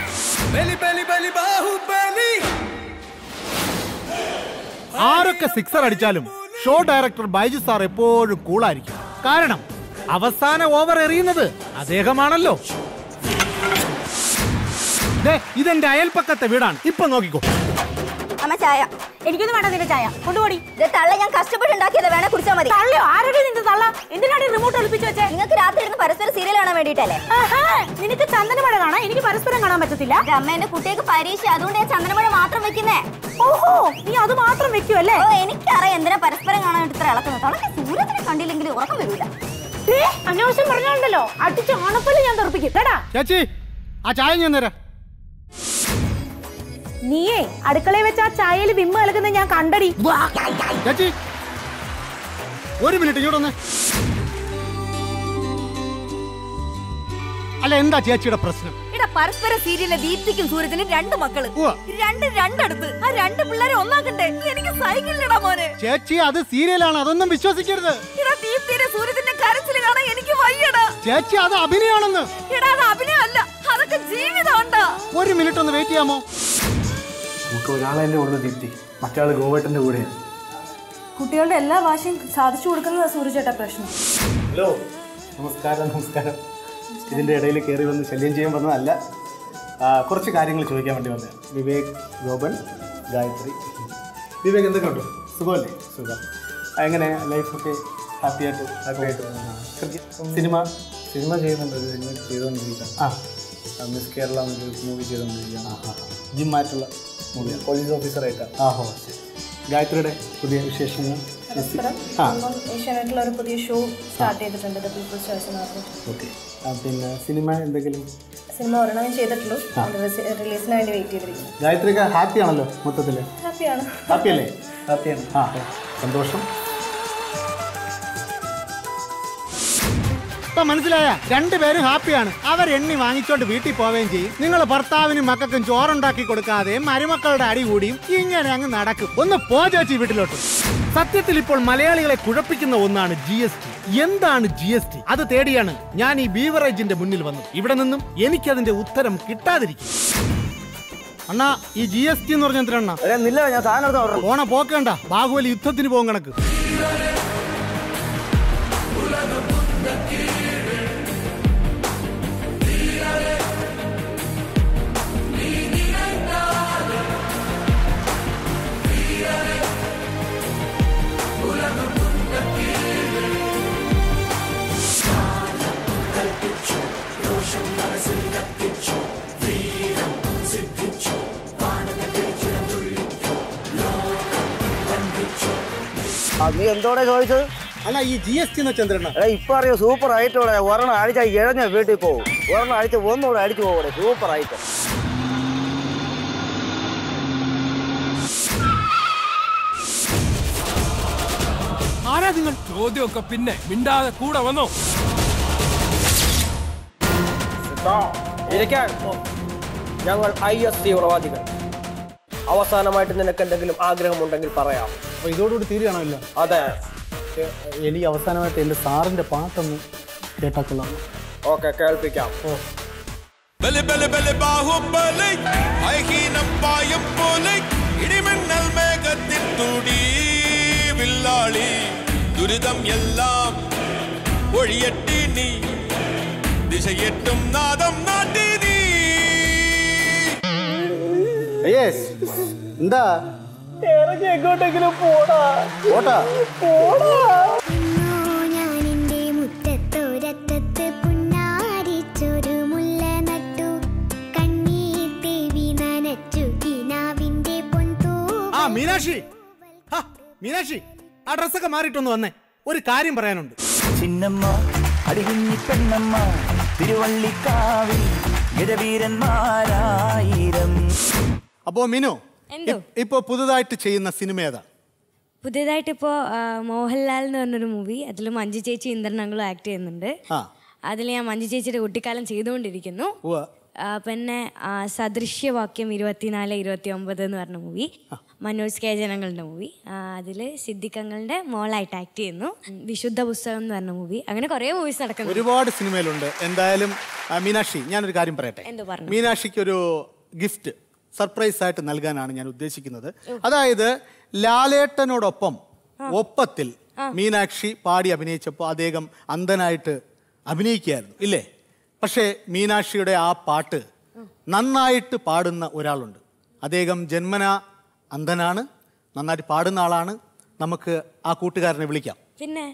L: ആരൊക്കെ സിക്സർ അടിച്ചാലും ഷോ ഡയറക്ടർ ബൈജു സാർ എപ്പോഴും കൂളായിരിക്കും കാരണം അവസാന ഓവർ എറിയുന്നത് അദ്ദേഹമാണല്ലോ ദേ, ഇതെന്റെ അയൽപ്പക്കത്തെ വീടാണ് ഇപ്പൊ നോക്കിക്കോ
I: അമ്മ ചായ എനിക്കൊന്നും വേണ്ട നിന്റെ ചായ കൊണ്ടുപോടി തള്ള ഞാൻ കഷ്ടപ്പെട്ട് ഉണ്ടാക്കിയത് വേണേ കുടിച്ചാൽ മതി തള്ളയോ ആരുടെ നിന്റെ തള്ള എന്തിനാണ് റിമോട്ട് ഒളിപ്പിച്ച് വെച്ചേ നിങ്ങൾക്ക് രാത്രി ഇരുന്ന് പരസ്പരം സീരിയൽ കാണാൻ വേണ്ടിട്ടല്ലേ നിനക്ക് ചന്ദനമഴ കാണാൻ എനിക്ക് പരസ്പരം കാണാൻ പറ്റത്തില്ല അമ്മ എന്റെ കുട്ടികൾക്ക് പരീക്ഷ അതുകൊണ്ട് ഞാൻ ചന്ദനമഴ മാത്രം വെക്കുന്നേ ഓഹോ നീ അത് മാത്രം വെക്കുമല്ലേ ഓ എനിക്കറിയാം എന്തിനാ പരസ്പരം കാണാൻ വേണ്ടി ഇത്ര ഇളക്കുന്നത് തളക്ക് സൂര്യത്തിനെ കണ്ടില്ലെങ്കിൽ ഉറക്കം വരൂല അനാവശ്യം പറഞ്ഞോണ്ടല്ലോ അടിച്ച് ആണപ്പള്ളി ഞാൻ തെറിപ്പിക്കും കേടാ
L: ചേച്ചി ആ ചായ ഞാൻ തരാം
I: നീയേ അടുക്കളയിൽ വെച്ച് ആ ചായയിൽ വിമ്മ കലക്കുന്നത് ഞാൻ കണ്ടടി
L: ചേച്ചി ഒരു മിനിറ്റ് ഇങ്ങോട്ട് വന്നേ അല്ല എന്താ ചേച്ചിയുടെ പ്രശ്നം
B: എടാ പരസ്പര സീരിയലിലെ ദീപ്തിക്കും സൂരജിനും രണ്ട് മക്കള് രണ്ട് രണ്ടടുത്ത് ആ രണ്ട് പിള്ളേരെ ഒന്നാക്കണ്ടേ എനിക്ക് സൈക്കിളിലിടാ മോനെ
L: ചേച്ചി അത് സീരിയലാണ് അതൊന്നും വിശ്വസിക്കരുത്
B: എടാ ദീപ്തിയുടെ സൂരജിന്റെ കരച്ചിൽ കാണാൻ എനിക്ക് വയ്യടാ
L: ചേച്ചി അത് അഭിനയാണെന്ന്
B: എടാ അത് അഭിനയമല്ല അതൊക്കെ ജീവിതമുണ്ടാ
L: ഒരു മിനിറ്റ് ഒന്ന് വെയിറ്റ് ചെയ്യാമോ
V: നമുക്ക് ഒരാളല്ലേ ഉള്ളൂ ദീപ്തി മറ്റേ ഗോവേട്ടന്റെ കൂടെയാണ്
Q: കുട്ടികളുടെ എല്ലാ വാശിയും സാധിച്ചു കൊടുക്കുന്നതാണ് സൂര്യചേട്ടാ പ്രശ്നം
V: ഹലോ നമസ്കാരം നമസ്കാരം ഇതിൻ്റെ ഇടയിൽ കയറി വന്ന് ശല്യം ചെയ്യാൻ വന്നതല്ല ആ, കുറച്ച് കാര്യങ്ങൾ ചോദിക്കാൻ വേണ്ടി വന്നത് വിവേക് ഗോപൻ ഗായത്രി വിവേക് എന്തൊക്കെ ഉണ്ട് സുഖമല്ലേ സുഖം ആ, എങ്ങനെ ലൈഫൊക്കെ ഹാപ്പി ആയിട്ട് ഹാപ്പി ആയിട്ട് സിനിമ സിനിമ ചെയ്യുന്നുണ്ട് ഒരു സിനിമ ചെയ്തുകൊണ്ടിരിക്കുകയാണ് ആ മിസ് കേരള എന്നൊരു മൂവി ചെയ്തുകൊണ്ടിരിക്കുകയാണ് ആ ആ ജിമ്മായിട്ടുള്ള മൂവി പോലീസ് ഓഫീസറായിട്ടാണ് ആ ഹോ ശരി ഗായത്രിയുടെ പുതിയ വിശേഷങ്ങൾ ആ
Q: ഏഷ്യാനെറ്റിൽ ഒരു പുതിയ ഷോ സ്റ്റാർട്ട് ചെയ്തിട്ടുണ്ട് ദ പീപ്പിൾസ് ചോയ്സ് എന്ന് പറഞ്ഞിട്ട്
V: ഓക്കെ പിന്നെ സിനിമ എന്തെങ്കിലും
Q: സിനിമ ഒരെണ്ണം ചെയ്തിട്ടുള്ളൂ
V: ആ.
Q: റിലീസിന് വേണ്ടി വെയിറ്റ് ചെയ്തിരിക്കുന്നു
V: ഗായത്രിക്ക് ഹാപ്പി ആണല്ലോ മൊത്തത്തിൽ
Q: ഹാപ്പിയാണ്
V: ഹാപ്പി അല്ലേ ഹാപ്പിയാണ് ആ സന്തോഷം
L: ഇപ്പൊ മനസ്സിലായ രണ്ടുപേരും ഹാപ്പിയാണ് അവർ എണ്ണി വാങ്ങിച്ചോണ്ട് വീട്ടിൽ പോവുകയും ചെയ്യും നിങ്ങൾ ഭർത്താവിനും മക്കൾക്കും ചോറുണ്ടാക്കി കൊടുക്കാതെയും മരുമക്കളുടെ അടി കൂടിയും ഇങ്ങനെ അങ്ങ് നടക്കും ഒന്ന് പോ ചേച്ചി വീട്ടിലോട്ട് സത്യത്തിൽ ഇപ്പോൾ മലയാളികളെ കുഴപ്പിക്കുന്ന ഒന്നാണ് ജി എസ് ടി എന്താണ് ജി എസ് ടി അത് തേടിയാണ് ഞാൻ ഈ ബീവറേജിന്റെ മുന്നിൽ വന്നത് ഇവിടെ നിന്നും എനിക്കതിന്റെ ഉത്തരം കിട്ടാതിരിക്കും അണ്ണാ ഈ ജി എസ് ടി എന്ന് പറഞ്ഞ എന്തിനാ പോണ പോക്കണ്ട ബാഹുബലി യുദ്ധത്തിന് പോകും കണക്ക്
W: നീ എന്തോടെ ചോദിച്ചത്
L: അല്ല ഈ ജി എസ് ടി എന്ന് ചന്ദ്രണ്ണ
W: എടാ ഇപ്പൊ അറിയോ സൂപ്പർ ഐറ്റം ഒരെണ്ണം അടിച്ച ഇഴഞ്ഞ വീട്ടിൽ പോകും ഒരെണ്ണം അടിച്ച് ഒന്നുകൂടെ അടിച്ചു പോകൂടെ സൂപ്പർ ഐറ്റം
L: ആരാ നിങ്ങൾ
T: ചോദ്യമൊക്കെ പിന്നെ മിണ്ടാതെ കൂടെ വന്നോ
J: ഇരിക്കാൻ ഞങ്ങൾ ഐ എസ് തീവ്രവാദികൾ അവസാനമായിട്ട് നിനക്ക് എന്തെങ്കിലും ആഗ്രഹമുണ്ടെങ്കിൽ പറയാം
V: അപ്പൊ ഇതോടുകൂടി തീരുകയാണല്ലോ
J: അതെ
V: എനിക്ക് അവസാനമായിട്ട് എൻ്റെ സാറിന്റെ പാട്ടൊന്ന് കേട്ടാക്കൊള്ളാം
J: ഓക്കെ കേൾപ്പിക്കാം
C: ബലി ബലി ബലി ബാഹുബലി ഐഹീനം പായും പോലെ ഇടിമിന്നൽ മേഘത്തിൻ തുടി വില്ലാളി ദുരിതം എല്ലാം ഒഴിയട്ടി നീ ദിശയെട്ടും നാദം നാട്ടി നീ
L: യെസ് എന്താ
G: ഇറങ്ങി എങ്ങോട്ടെങ്കിലും പോടാ
L: പോട്ടാ
G: പോടാ
A: ഞാനിന്റെ മുറ്റത്തൊരറ്റത്ത് പുന്നാരിച്ചൊരു മുല്ല നട്ടു കണ്ണീർ ദേവി നനച്ചു കിനാവിന്റെ പൊൻതൂ
L: ആ മീനാക്ഷി ഹാ, മീനാക്ഷി ആ ഡ്രസ്സൊക്കെ മാറിയിട്ടൊന്ന് വന്നേ ഒരു കാര്യം പറയാനുണ്ട്
D: ചിന്നമ്മ അടികുഞ്ഞി പെണ്ണമ്മ തിരുവള്ളിക്കാവിൽ ഗജവീരന്മാരായിരം
L: അപ്പോ മിനു
E: എന്തോ?
L: ഇ- ഇപ്പോ പുതുതായിട്ട് ചെയ്യുന്ന സിനിമ ഏതാ
E: പുതിയതായിട്ട് ഇപ്പോൾ മോഹൻലാൽ എന്ന് പറഞ്ഞൊരു മൂവി അതിൽ മഞ്ജു ചേച്ചി ഇന്ദ്രനങ്ങളും ആക്ട് ചെയ്യുന്നുണ്ട്
L: ആ
E: അതിൽ ഞാൻ മഞ്ജു ചേച്ചിയുടെ കുട്ടിക്കാലം ചെയ്തുകൊണ്ടിരിക്കുന്നു
L: ഉവ്വ.
E: ആ, പിന്നെ ആ, സദൃശ്യവാക്യം ഇരുപത്തിനാല് ഇരുപത്തി ഒമ്പത് എന്ന് പറഞ്ഞ മൂവി മനോജ് കെ ജനങ്ങളുടെ മൂവി അതിൽ സിദ്ദിഖങ്ങളുടെ മോളായിട്ട് ആക്ട് ചെയ്യുന്നു വിശുദ്ധ പുസ്തകം എന്ന് പറഞ്ഞ മൂവി അങ്ങനെ കുറേ മൂവീസ് നടക്കുന്നു
L: ഒരുപാട് സിനിമയിലുണ്ട് എന്തായാലും ആ, മീനാക്ഷി ഞാനൊരു കാര്യം പറയട്ടെ
E: എന്തോ പറഞ്ഞു
L: മീനാക്ഷിക്ക് ഒരു ഗിഫ്റ്റ് സർപ്രൈസ് ആയിട്ട് നൽകാനാണ് ഞാൻ ഉദ്ദേശിക്കുന്നത് അതായത് ലാലേട്ടനോടൊപ്പം ഒപ്പത്തിൽ മീനാക്ഷി പാടി അഭിനയിച്ചപ്പോൾ അദ്ദേഹം അന്ധനായിട്ട് അഭിനയിക്കുകയായിരുന്നു ഇല്ലേ പക്ഷേ മീനാക്ഷിയുടെ ആ പാട്ട് നന്നായിട്ട് പാടുന്ന ഒരാളുണ്ട് അദ്ദേഹം ജന്മന അന്ധനാണ് നന്നായിട്ട് പാടുന്ന ആളാണ് നമുക്ക് ആ കൂട്ടുകാരനെ വിളിക്കാം
E: പിന്നെ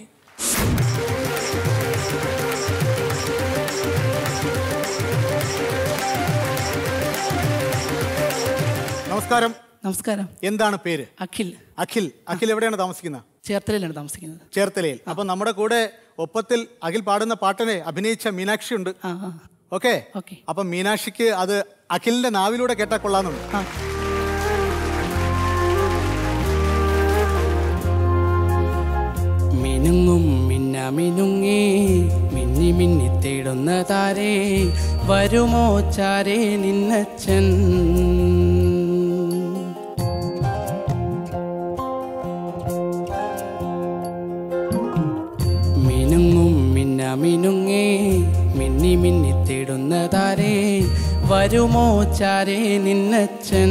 L: നമസ്കാരം
X: നമസ്കാരം
L: എന്താണ് പേര്
X: അഖിൽ
L: അഖിൽ അഖിൽ എവിടെയാണ് താമസിക്കുന്നത്
X: ചേർത്തലയിലാണ് താമസിക്കുന്നത്
L: ചേർത്തലയിൽ അപ്പൊ നമ്മുടെ കൂടെ ഒപ്പത്തിൽ അഖിൽ പാടുന്ന പാട്ടിനെ അഭിനയിച്ച മീനാക്ഷി ഉണ്ട് ഓക്കെ അപ്പൊ മീനാക്ഷിക്ക് അത് അഖിലിന്റെ നാവിലൂടെ കേട്ടാ കൊള്ളാന്നുണ്ട്
X: മിനുങ്ങും മിന്ന മിനുങ്ങി മിന്നി മിന്നി തേടുന്ന താരേ വരുമോ ചാരേ നിന്നച്ചൻ മിനുങ്ങും മിന്ന മിനുങ്ങി മിന്നി മിന്നി തേടുന്ന താരേ വരുമോ ചാരേ നിന്നച്ചൻ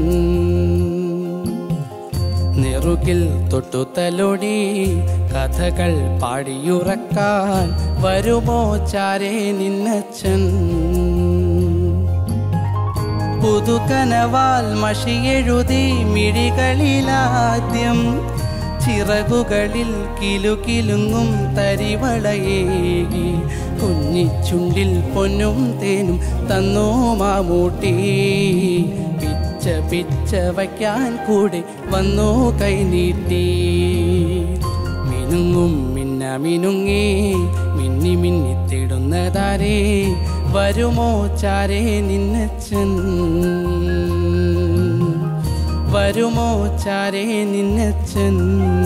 X: നെറുകിൽ തൊട്ടു തലോടി കഥകൾ പാടിയുറക്കാൻ വരുമോ ചാരേ നിന്നച്ചൻ പുതുകനവാൽ മഷിയെഴുതി മിഴികളിലാദ്യം ചിറകുകളിൽ കിലുകിലുങ്ങും തരിവളയേകി കുഞ്ഞിച്ചുണ്ടിൽ പൊന്നും തേനും തന്നോ മാമൂട്ടി പിച്ച പിച്ച വയ്ക്കാൻ കൂടെ വന്നോ കൈനീട്ടി മിനുങ്ങും മിന്ന മിനുങ്ങി മിന്നി മിന്നി തേടുന്നതാരേ വരുമോ ചാരേ നിന്നച്ചൻ വരുമോ ചാരേ നിന്നച്ചൻ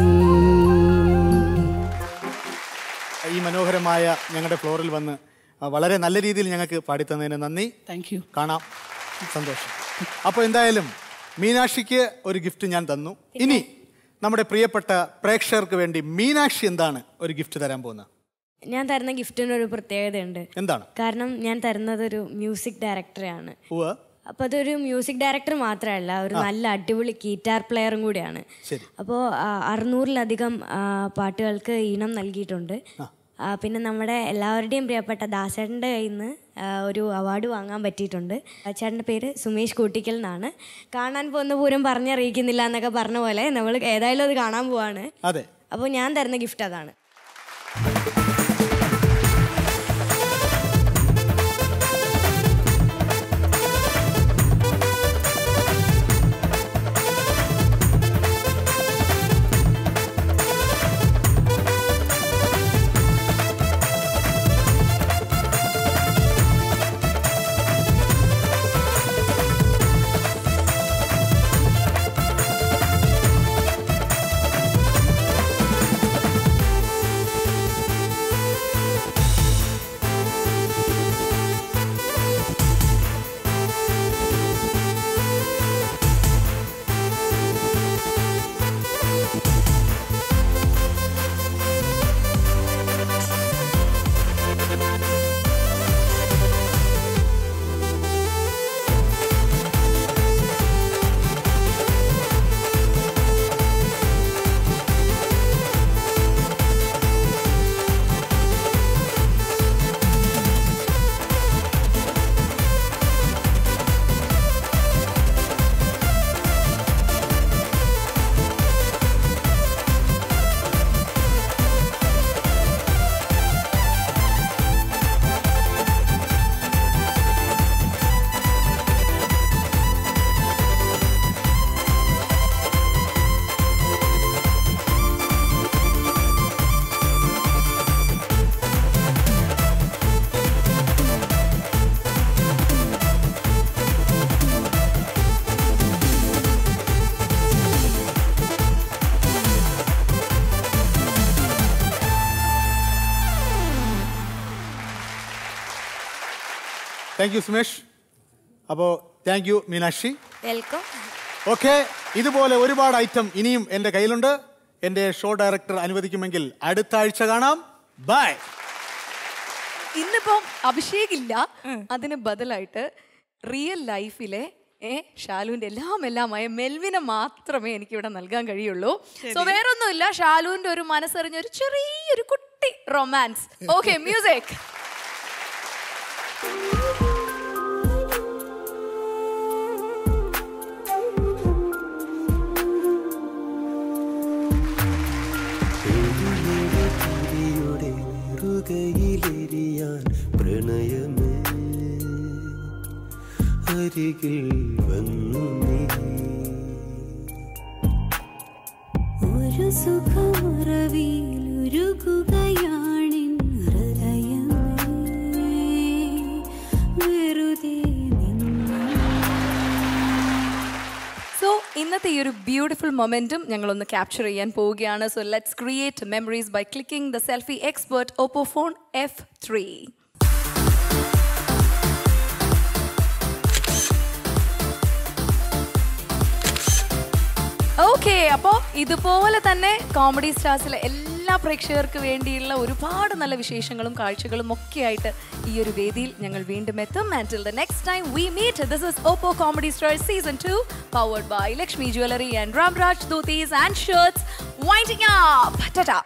L: ഈ മനോഹരമായ ഞങ്ങളുടെ ഫ്ലോറിൽ വന്ന് ആ, വളരെ നല്ല രീതിയിൽ ഞങ്ങൾക്ക് പാടിത്തന്നതിന് നന്ദി
X: താങ്ക് യു
L: കാണാം സന്തോഷം അപ്പോൾ എന്തായാലും മീനാക്ഷിക്ക് ഒരു ഗിഫ്റ്റ് ഞാൻ തന്നു ഇനി നമ്മുടെ പ്രിയപ്പെട്ട പ്രേക്ഷകർക്ക് വേണ്ടി മീനാക്ഷി എന്താണ് ഒരു ഗിഫ്റ്റ് തരാൻ പോകുന്നത്
E: ഞാൻ തരുന്ന ഗിഫ്റ്റിന് ഒരു പ്രത്യേകതയുണ്ട്
L: എന്താണ്
E: കാരണം ഞാൻ തരുന്നത് ഒരു മ്യൂസിക് ഡയറക്ടറെയാണ്
L: ഉവ്വ്
E: അപ്പൊ അതൊരു മ്യൂസിക് ഡയറക്ടർ മാത്രമല്ല ഒരു
L: ആ.
E: നല്ല അടിപൊളി ഗീറ്റാർ പ്ലെയറും കൂടിയാണ്
L: ശരി
E: അപ്പോൾ അറുന്നൂറിലധികം ആ, പാട്ടുകൾക്ക് ഈണം നൽകിയിട്ടുണ്ട് ആ, പിന്നെ നമ്മുടെ എല്ലാവരുടെയും പ്രിയപ്പെട്ട ദാസേട്ടൻ്റെ കയ്യിൽ നിന്ന് ഒരു അവാർഡ് വാങ്ങാൻ പറ്റിയിട്ടുണ്ട് ആ ചേട്ടൻ്റെ പേര് സുമേഷ് കൂട്ടിക്കൽ എന്നാണ് കാണാൻ പോകുന്ന പൂരം പറഞ്ഞറിയിക്കുന്നില്ല എന്നൊക്കെ പറഞ്ഞ പോലെ നമ്മൾ ഏതായാലും അത് കാണാൻ പോവാണ്
L: അതെ
E: അപ്പോൾ ഞാൻ തരുന്ന ഗിഫ്റ്റ് അതാണ്
L: താങ്ക് യു സുമേഷ് അപ്പോൾ thank you Meenakshi
E: welcome
L: okay ഇതുപോലെ ഒരുപാട് ഐറ്റം ഇനിയും എൻ്റെ കയ്യിലുണ്ട് എൻ്റെ ഷോ ഡയറക്ടർ അനുവദിക്കുമെങ്കിൽ അടുത്ത ആഴ്ച കാണാം ബൈ
B: ഇന്നിപ്പം അഭിഷേക് ഇല്ല അതിന് ബദലായിട്ട് റിയൽ ലൈഫിലെ ഏ ഷാലുവിന്റെ എല്ലാം എല്ലാമായ മെൽവിനെ മാത്രമേ എനിക്ക് ഇവിടെ നൽകാൻ കഴിയുള്ളൂ സോ വേറൊന്നുമില്ല ഷാലുവിന്റെ ഒരു മനസ്സറിഞ്ഞ ഒരു ചെറിയൊരു കുട്ടി റൊമാൻസ് ഓക്കെ മ്യൂസിക്
H: തിരിയുടെ നെറുകയിലെരിയാൻ പ്രണയമേ അരികിൽ വന്നു നീ
A: ഒരു സുഖമറവിയിലുരുകുകയാണിൻ ഹൃദയമേ വെറുതെ
B: സോ ഇന്നത്തെ ഈ ഒരു ബ്യൂട്ടിഫുൾ മൊമെന്റും ഞങ്ങളൊന്ന് ക്യാപ്ചർ ചെയ്യാൻ പോവുകയാണ് so let's create memories by clicking the selfie expert Oppo phone F three okay അപ്പോൾ ഇതുപോലെ തന്നെ കോമഡി സ്റ്റാർസിലെ എല്ലാ പ്രേക്ഷകർക്ക് വേണ്ടിയുള്ള ഒരുപാട് നല്ല വിശേഷങ്ങളും കാഴ്ചകളും ഒക്കെ ആയിട്ട് ഈ ഒരു വേദിയിൽ ഞങ്ങൾ വീണ്ടും എത്തും and the next time we meet this is Oppo comedy star season two powered by Lakshmi jewellery and Ramraj dhotis and shirts winding up ടാറ്റാ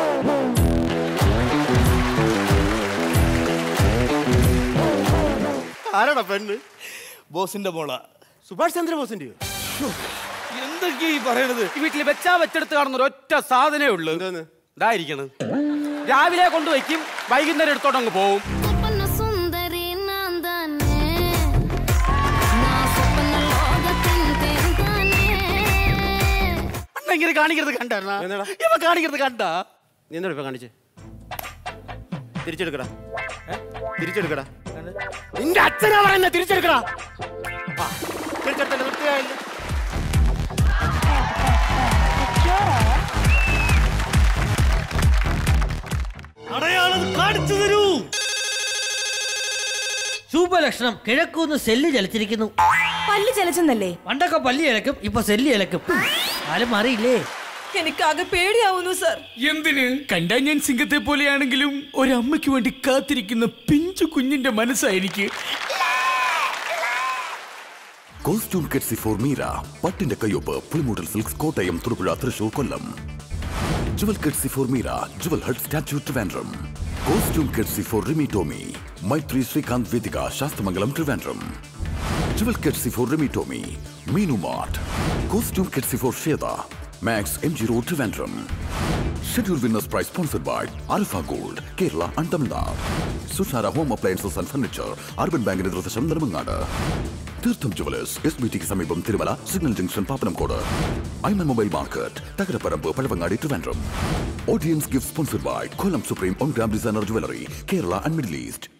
G: ആരാടാ പെണ്ണ് ബോസിന്റെ മോള സുഭാഷ് ചന്ദ്ര ബോസിന്റെയോ എന്തൊക്കെയാ ഈ പറയണത് ഈ വീട്ടിൽ വെച്ചാ വെച്ചെടുത്ത് കാണുന്ന ഒരൊറ്റ സാധനേ ഉള്ളൂ ഇതായിരിക്കണം രാവിലെ കൊണ്ടുവയ്ക്കും വൈകുന്നേരം എടുത്തോണ്ട് അങ്ങ് പോവും
A: സ്വപ്ന സുന്ദരി നാൻ തന്നെ നാ സ്വപ്ന ലോകത്തിൻ തേൻതാനേ
G: അണ്ണ ഇങ്ങനെ കാണിക്കരുത് കണ്ടാ ഇവ കാണിക്കരുത് കണ്ടാ നീ എന്താ ഇപ്പൊ കാണിച്ചേ തിരിച്ചെടുക്കടാ ഏ? തിരിച്ചെടുക്കടാ നിന്റെ അച്ഛനാ പറയുന്നത് തിരിച്ചെടുക്കടാ ആ, തിരിച്ചെടുത്തല്ലേ വൃത്തിയായില്ലേ
K: അടയാളം കാണിച്ചു തരൂ ശുഭലക്ഷണം കിഴക്കൂന്ന് സെല്ല് ചലിച്ചിരിക്കുന്നു
Q: പല്ല് ചലച്ചെന്നല്ലേ
K: പണ്ടൊക്കെ പല്ലി ഇലക്കും ഇപ്പൊ സെല്ലി ഇലക്കും ആരും മാറിയില്ലേ
Q: എനിക്കാകെ പേടിയാവുന്നു സർ
O: എന്തിന് കണ്ടാൻ ഞാൻ സിംഗത്തെ പോലെയാണെങ്കിലും ഒരമ്മയ്ക്ക് വേണ്ടി കാത്തിരിക്കുന്ന പിഞ്ചു കുഞ്ഞിന്റെ മനസ്സാ എനിക്ക്
N: കോസ്റ്റ്യൂം കെറ്റ്സി ഫോർ മീര പട്ടിന്റെ കയ്യൊപ്പ് Pulimoottil silks Kottayam Thodupuzha Thrissur Kollam jewel courtesy for Meera jewel hut statue Trivandrum costume courtesy for Rimi Tomy Maithri Sreekanth Vedika Sasthamangalam Trivandrum jewel courtesy for Rimi Tomy Meenu mart costume courtesy for ഷേദ max M G road Trivandrum Schedule winners prize sponsored by Alpha Gold, Kerala and Tamil Nadu. Sushara Home Appliances and Furniture, Urban Bank എതിർവശം Nedumangad Theertham jewellers S B ടിക്ക് സമീപം Thirumala signal junction Pappanamcode Aiman mobile market Thakarapparambu Pazhavangadi Trivandrum audience gift sponsored by Kollam supreme one gram designer jewellery Kerala and Middle east